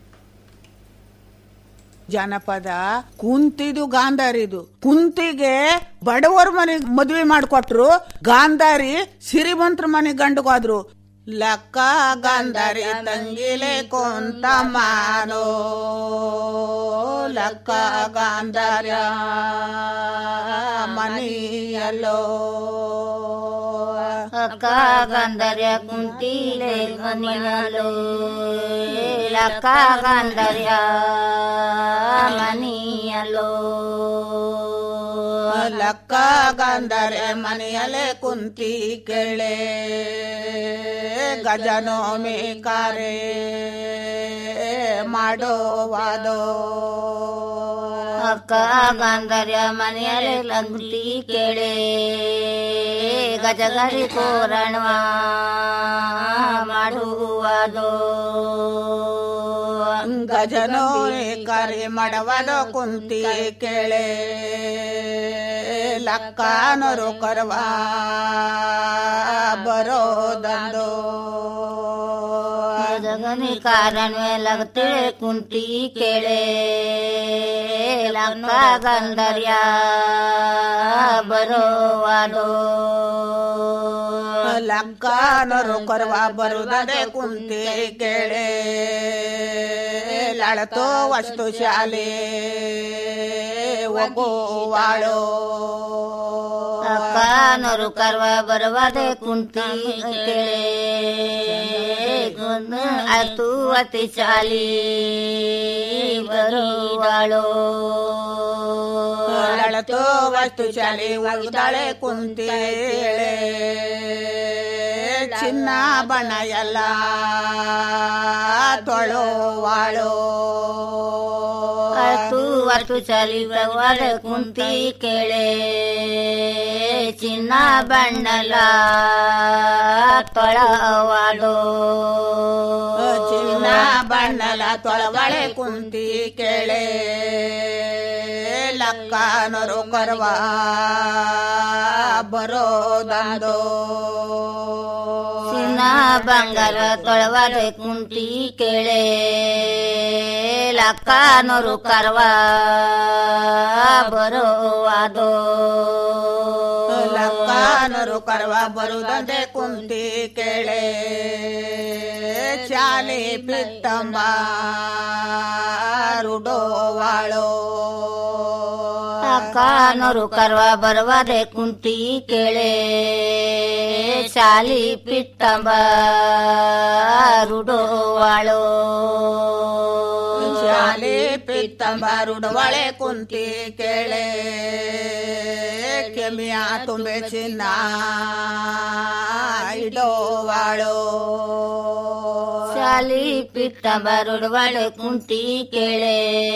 ಜನಪದ ಕುಂತಿದು ಗಾಂಧಾರಿದು ಕುಂತಿಗೆ ಬಡವರ ಮನೆ ಮದುವೆ ಮಾಡಿಕೊಟ್ರು ಗಾಂಧಾರಿ ಸಿರಿಮಂತ್ರ ಮನೆ ಗಂಡುಗಾದ್ರು ಲಕ್ಕ ಗಾಂಧಾರಿ ತಂಗಿಲೆ ಕೊಂತ ಮಾನೋ ಲಕ್ಕ ಗಾಂಧಾರ್ಯ ಮನಿಯಲ್ಲೋ ಅಕ್ಕ ಗಂಧರ್ಯ ಕುಂತಿಲೆ ಮನಿಯಲು ಲಕ್ಕ ಗಂಧರ್ಯ ಮನಿಯಲು ಲಕ್ಕ ಗಂಧರೆ ಮನೆಯಲ್ಲೇ ಕುಂತಿ ಕೇಳೆ ಗಜನೋಮಿ ಕಾರೆ ಮಾಡೋವಾದೋ ಅಕ್ಕ ಗಂಧರ್ಯ ಮನೆಯಲ್ಲಿ ಲಂಗುತಿ ಕೇಳೆ ಗಜಗರಿ ತೋರಣವ ಮಾಡುವದೋ ಗಜನೋಮಿ ಕರೆ ಮಾಡವದೋ ಕುಂತಿ ಕೇಳೆ ಲಕ್ಕನರು ಕರವಾ ಬರೋದಂದೋ ಜಗನಿ ಕಾರಣವೇ ಲಗತಿಳೆ ಕುಂತಿ ಕೇಳೆ ಲಕ್ಕ ಗಂಧರ್ಯ ಬರೋವಾದೋ ಲಕ್ಕನರು ಕರವಾ ಬರುತ್ತದೆ ಕುಂತಿ ಕೇಳೆ ಲಳತೋ ವಸ್ತು ಶಾಲೆ ಒಗೋವಾಳೋ ಅಕ್ಕನರು ಕರ್ವ ಬರವಾದೆ ಕುಂತಿ ಕೇಳೆ ಆಯ್ತು ಅತಿ ಚಾಲಿ ಬರುವಾಳೋ ಎತ್ತೋ ವಸ್ತು ಚಾಲಿ ಒಗ್ದಾಳೆ ಕುಂತೇಳೆ ಚಿನ್ನ ಬಣ್ಣ ಎಲ್ಲ ತೊಳೋವಾಳೋ ಅತ್ತು ವಸ್ತು ಚಲಿ ವ್ಯವಹಾರ ಕುಂತಿ ಕೇಳೆ ಚಿನ್ನ ಬಣ್ಣಲ ತೊಳವಾಡೋ ಚಿನ್ನ ಬಣ್ಣಲ ತೊಳವಳೆ ಕುಂತಿ ಕೇಳೆ ಲಕ್ಕನರು ಕರ್ವ ಬರೋದಂದೋ ಚಿನ್ನ ಬಂಗಾರ ತೊಳವಾಡ ಕುಂತಿ ಕೇಳೆ ಲಕ್ಕನೂರು ಕರ್ವ ಬರೋವಾದೋ ಲಕ್ಕನರು ಕರ್ವ ಬರುದಂತೆ ಕುಂತಿ ಕೇಳೆ ಚಾಲಿ ಪಿತ್ತಂಬ ರುಡೋವಾಳೋ ಅಕ್ಕನೂರು ಕರ್ವ ಬರವಾದೆ ಕುಂತಿ ಕೇಳೆ ಶಾಲಿ ಪಿತ್ತಂಬ ರುಡೋವಾಳೋ ಶಾಲೆ ಪಿತ್ತಂಬ ರುಡವಳೆ ಕುಂತಿ ಕೇಳೆ ಕೆಮಿಯ ತುಂಬೆ ಚಿನ್ನ ಇಡೋವಾಳೋ ಶಾಲಿ ಪಿತ್ತಂಬ ರುಡವಾಳೆ ಕುಂತಿ ಕೇಳೆ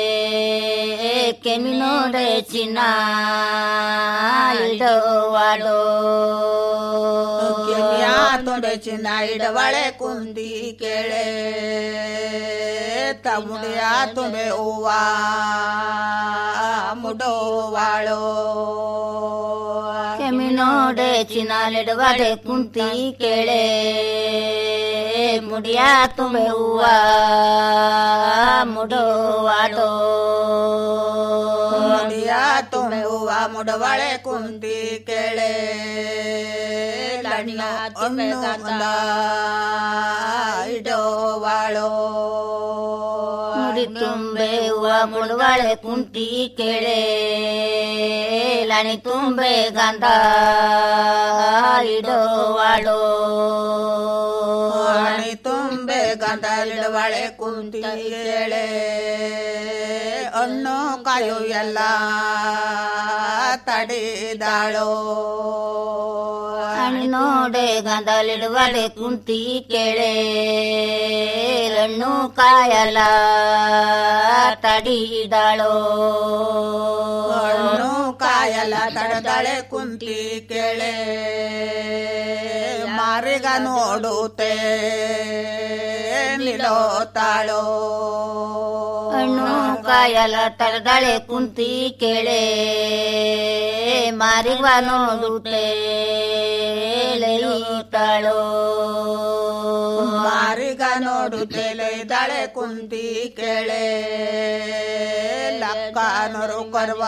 ಕೆಮಿನೋಡೆ ಚಿನ್ನ ಇಡೋವಾಡೋ ಕೆಮಿಯ ತುಂಬೆ ಚಿನ್ನ ಇಡವಳೆ ಕುಂತಿ ಕೇಳೆ ತಮುಡಿಯ ತುಂಬೆ ಹೂವ ಮುಡೋವಾಳೋ ಕೆಮಿನೋಡೆ ಚಿನ್ನಾಲಿಡವಾಡೆ ಕುಂತಿ ಕೇಳೆ ಮುಡಿಯ ತುಂಬೆ ಹೂವ ಮುಡೋವಾಡೋ ಮುಡಿಯ ತುಂಬೆ ಹೂವ ಮುಡವಳೆ ಕುಂತಿ ಕೇಳೆ ಲಣ್ಣ ಒಂದ ಇಡೋವಾಳೋ ಮುಡಿ ತುಂಬೆ ಹೂವ ಮುಡುವಾಳೆ ಕುಂತಿ ಕೇಳೆ ಲಣಿ ತುಂಬೆ ಗಂಧ ಇಡೋವಾಳೋ ಹಣಿ ತುಂಬೆ ಗಂಧಲಿಡವಳೆ ಕುಂತಿ ಕೇಳೆ ಅನ್ನು ಕಾಯು ಎಲ್ಲ ತಡಿದಾಳೋ ಹಣ್ಣು ನೋಡೆ ಗಂಧಲಿಡುವಾಳೆ ಕುಂತಿ ಕೇಳೆ ಹಣ್ಣು ಕಾಯಲ ತಡಿದಾಳೋ ಹಣ್ಣು ಕಾಯಲ ತಡದಳೆ ಕುಂತಿ ಕೇಳೆ ಮಾರಿಗ ನೋಡುತ್ತೆ ನಿಲೋತಾಳೋ ಹಣ್ಣು ಕಾಯಲ ತಡದಳೆ ಕುಂತಿ ಕೇಳೆ ಮಾರಿವ ನೋಡುತ್ತೆ ಲೈತಾಳೋ ಮಾರಿಗ ನೋಡುತ್ತೆ ಲೈದಾಳೆ ಕುಂತಿ ಕೇಳೆ ಲಕ್ಕನರು ಕರ್ವ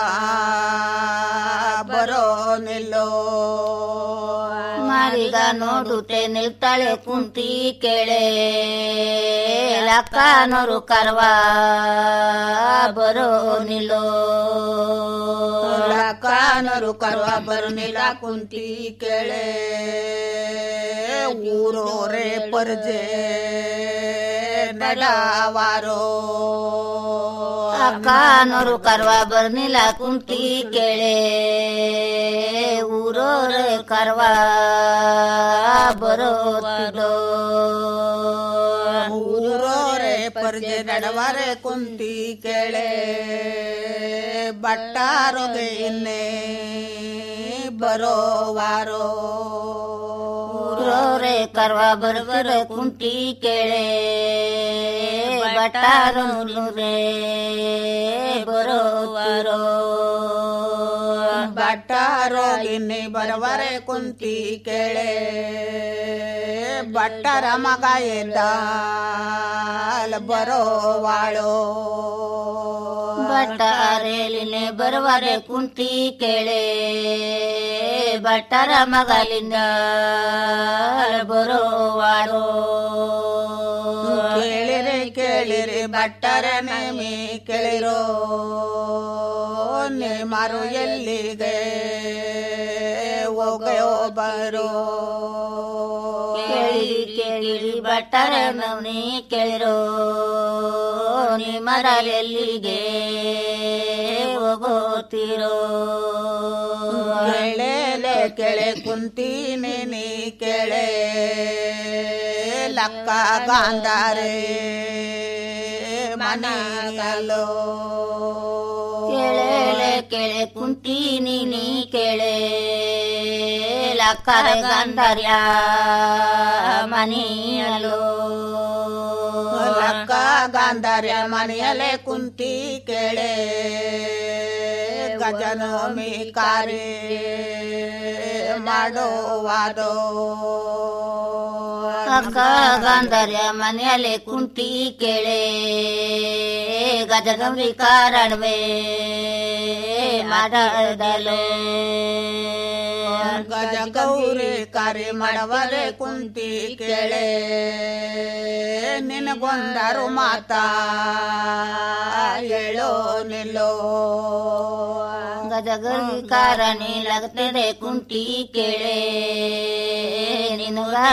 ಬರೋ ನಿಲ್ಲೋ ಮಾರಿಗ ನೋಡುತ್ತೆ ನಿಲ್ತಾಳೆ ಕುಂತಿ ಕೇಳೆ ಲಕ್ಕನರು ಕರ್ವ ಬರೋ ನಿಲ್ಲೋ ಲಕ್ಕನರು ಕರ್ವ ಬರೋ ನಿಲ್ಲ ಕುಂತಿ ಕೇಳೆ ಊರೋರೆ ಪರ್ಜೆ ನಡವಾರೋ ಅಕ್ಕನವರು ಕರ್ವ ಬರ್ನಿಲ್ಲ ಕುಂತಿ ಕೇಳೆ ಊರೋರೆ ಕರ್ವ ಬರೋತಿದೋ ಊರೋರೆ ಪರ್ಜೆ ನಡವರೆ ಕುಂತಿ ಕೇಳೆ ಬಟ್ಟಾರೊಗೆ ಇನ್ನೇ ಬರೋವಾರೋ ಊರೋರೆ ಕರ್ವ ಬರ್ಬರ ಕುಂತಿ ಕೇಳೆ ಬಟಾರು ರೇ ಬರೋವರೋ ಬಟ್ಟಾರೋಗಿನ್ನಿ ಬರವರೆ ಕುಂತಿ ಕೇಳೆ ಬಟ್ಟರ ಮಗ ಎದ್ದ ಬರೋವಾಳೋ ಬಟ್ಟಾರೇಲಿನೆ ಬರುವರೆ ಕುಂತಿ ಕೇಳೆ ಬಟ್ಟರ ಮಗಲಿಂದ ಬರೋವಾಳೋ ಕೇಳಿರಿ ಕೇಳಿರಿ ಬಟ್ಟರ ನೇಮಿ ಕೇಳಿರೋ ನೇಮರು ಎಲ್ಲಿಗೆ ಹೋಗೋ ಬರೋ ಕೇಳಿರಿ ಕೇಳಿರಿ ಬಟ್ಟರ ನವನಿ ಕೇಳಿರೋ ನಿಮ್ಮರ ಎಲ್ಲಿಗೆ ಹೋಗೋತಿರೋ ಕೆಳೆಲೆ ಕೆಳೆ ಕುಂತೀನಿ ನೀ ಕೆಳೆ ಲಕ್ಕ ಗಾಂಧಾರೆ ಮನೆಯಲ್ಲೋ ಕೆಳೆಲೆ ಕೆಳೆ ಕುಂತೀನಿ ನೀ ಕೆಳೆ ಲಕ್ಕರ ಗಂಧರ್ಯ ಮನೆಯಲ್ಲೋ ಲಕ್ಕ ಗಾಂಧಾರ್ಯ ಮನೆಯಲ್ಲೇ ಕುಂತಿ ಕೆಳೆ ಗಜನೋಮಿ ಕಾರ್ಯ ಮಾಡೋವಾದೋ ಅಕ್ಕ ಗಂಧರ್ಯ ಮನೆಯಲ್ಲೇ ಕುಂತಿ ಕೆಳೆ ಗಜಗೌರಿ ಕಾರಣವೇ ಮಾಡದಲೇ ಗಜ ಗೌರಿ ಕರಿ ಮಾಡವರೆ ಕುಂತಿ ಕೆಳೆ ನಿನಗೊಂದರು ಮಾತಾ ಹೇಳೋ ನಿಲ್ಲೋ ಗಜಗೌರಿ ಕಾರಣಿ ಲಗತ್ತದೆ ಕುಂಟಿ ಕೆಳೆ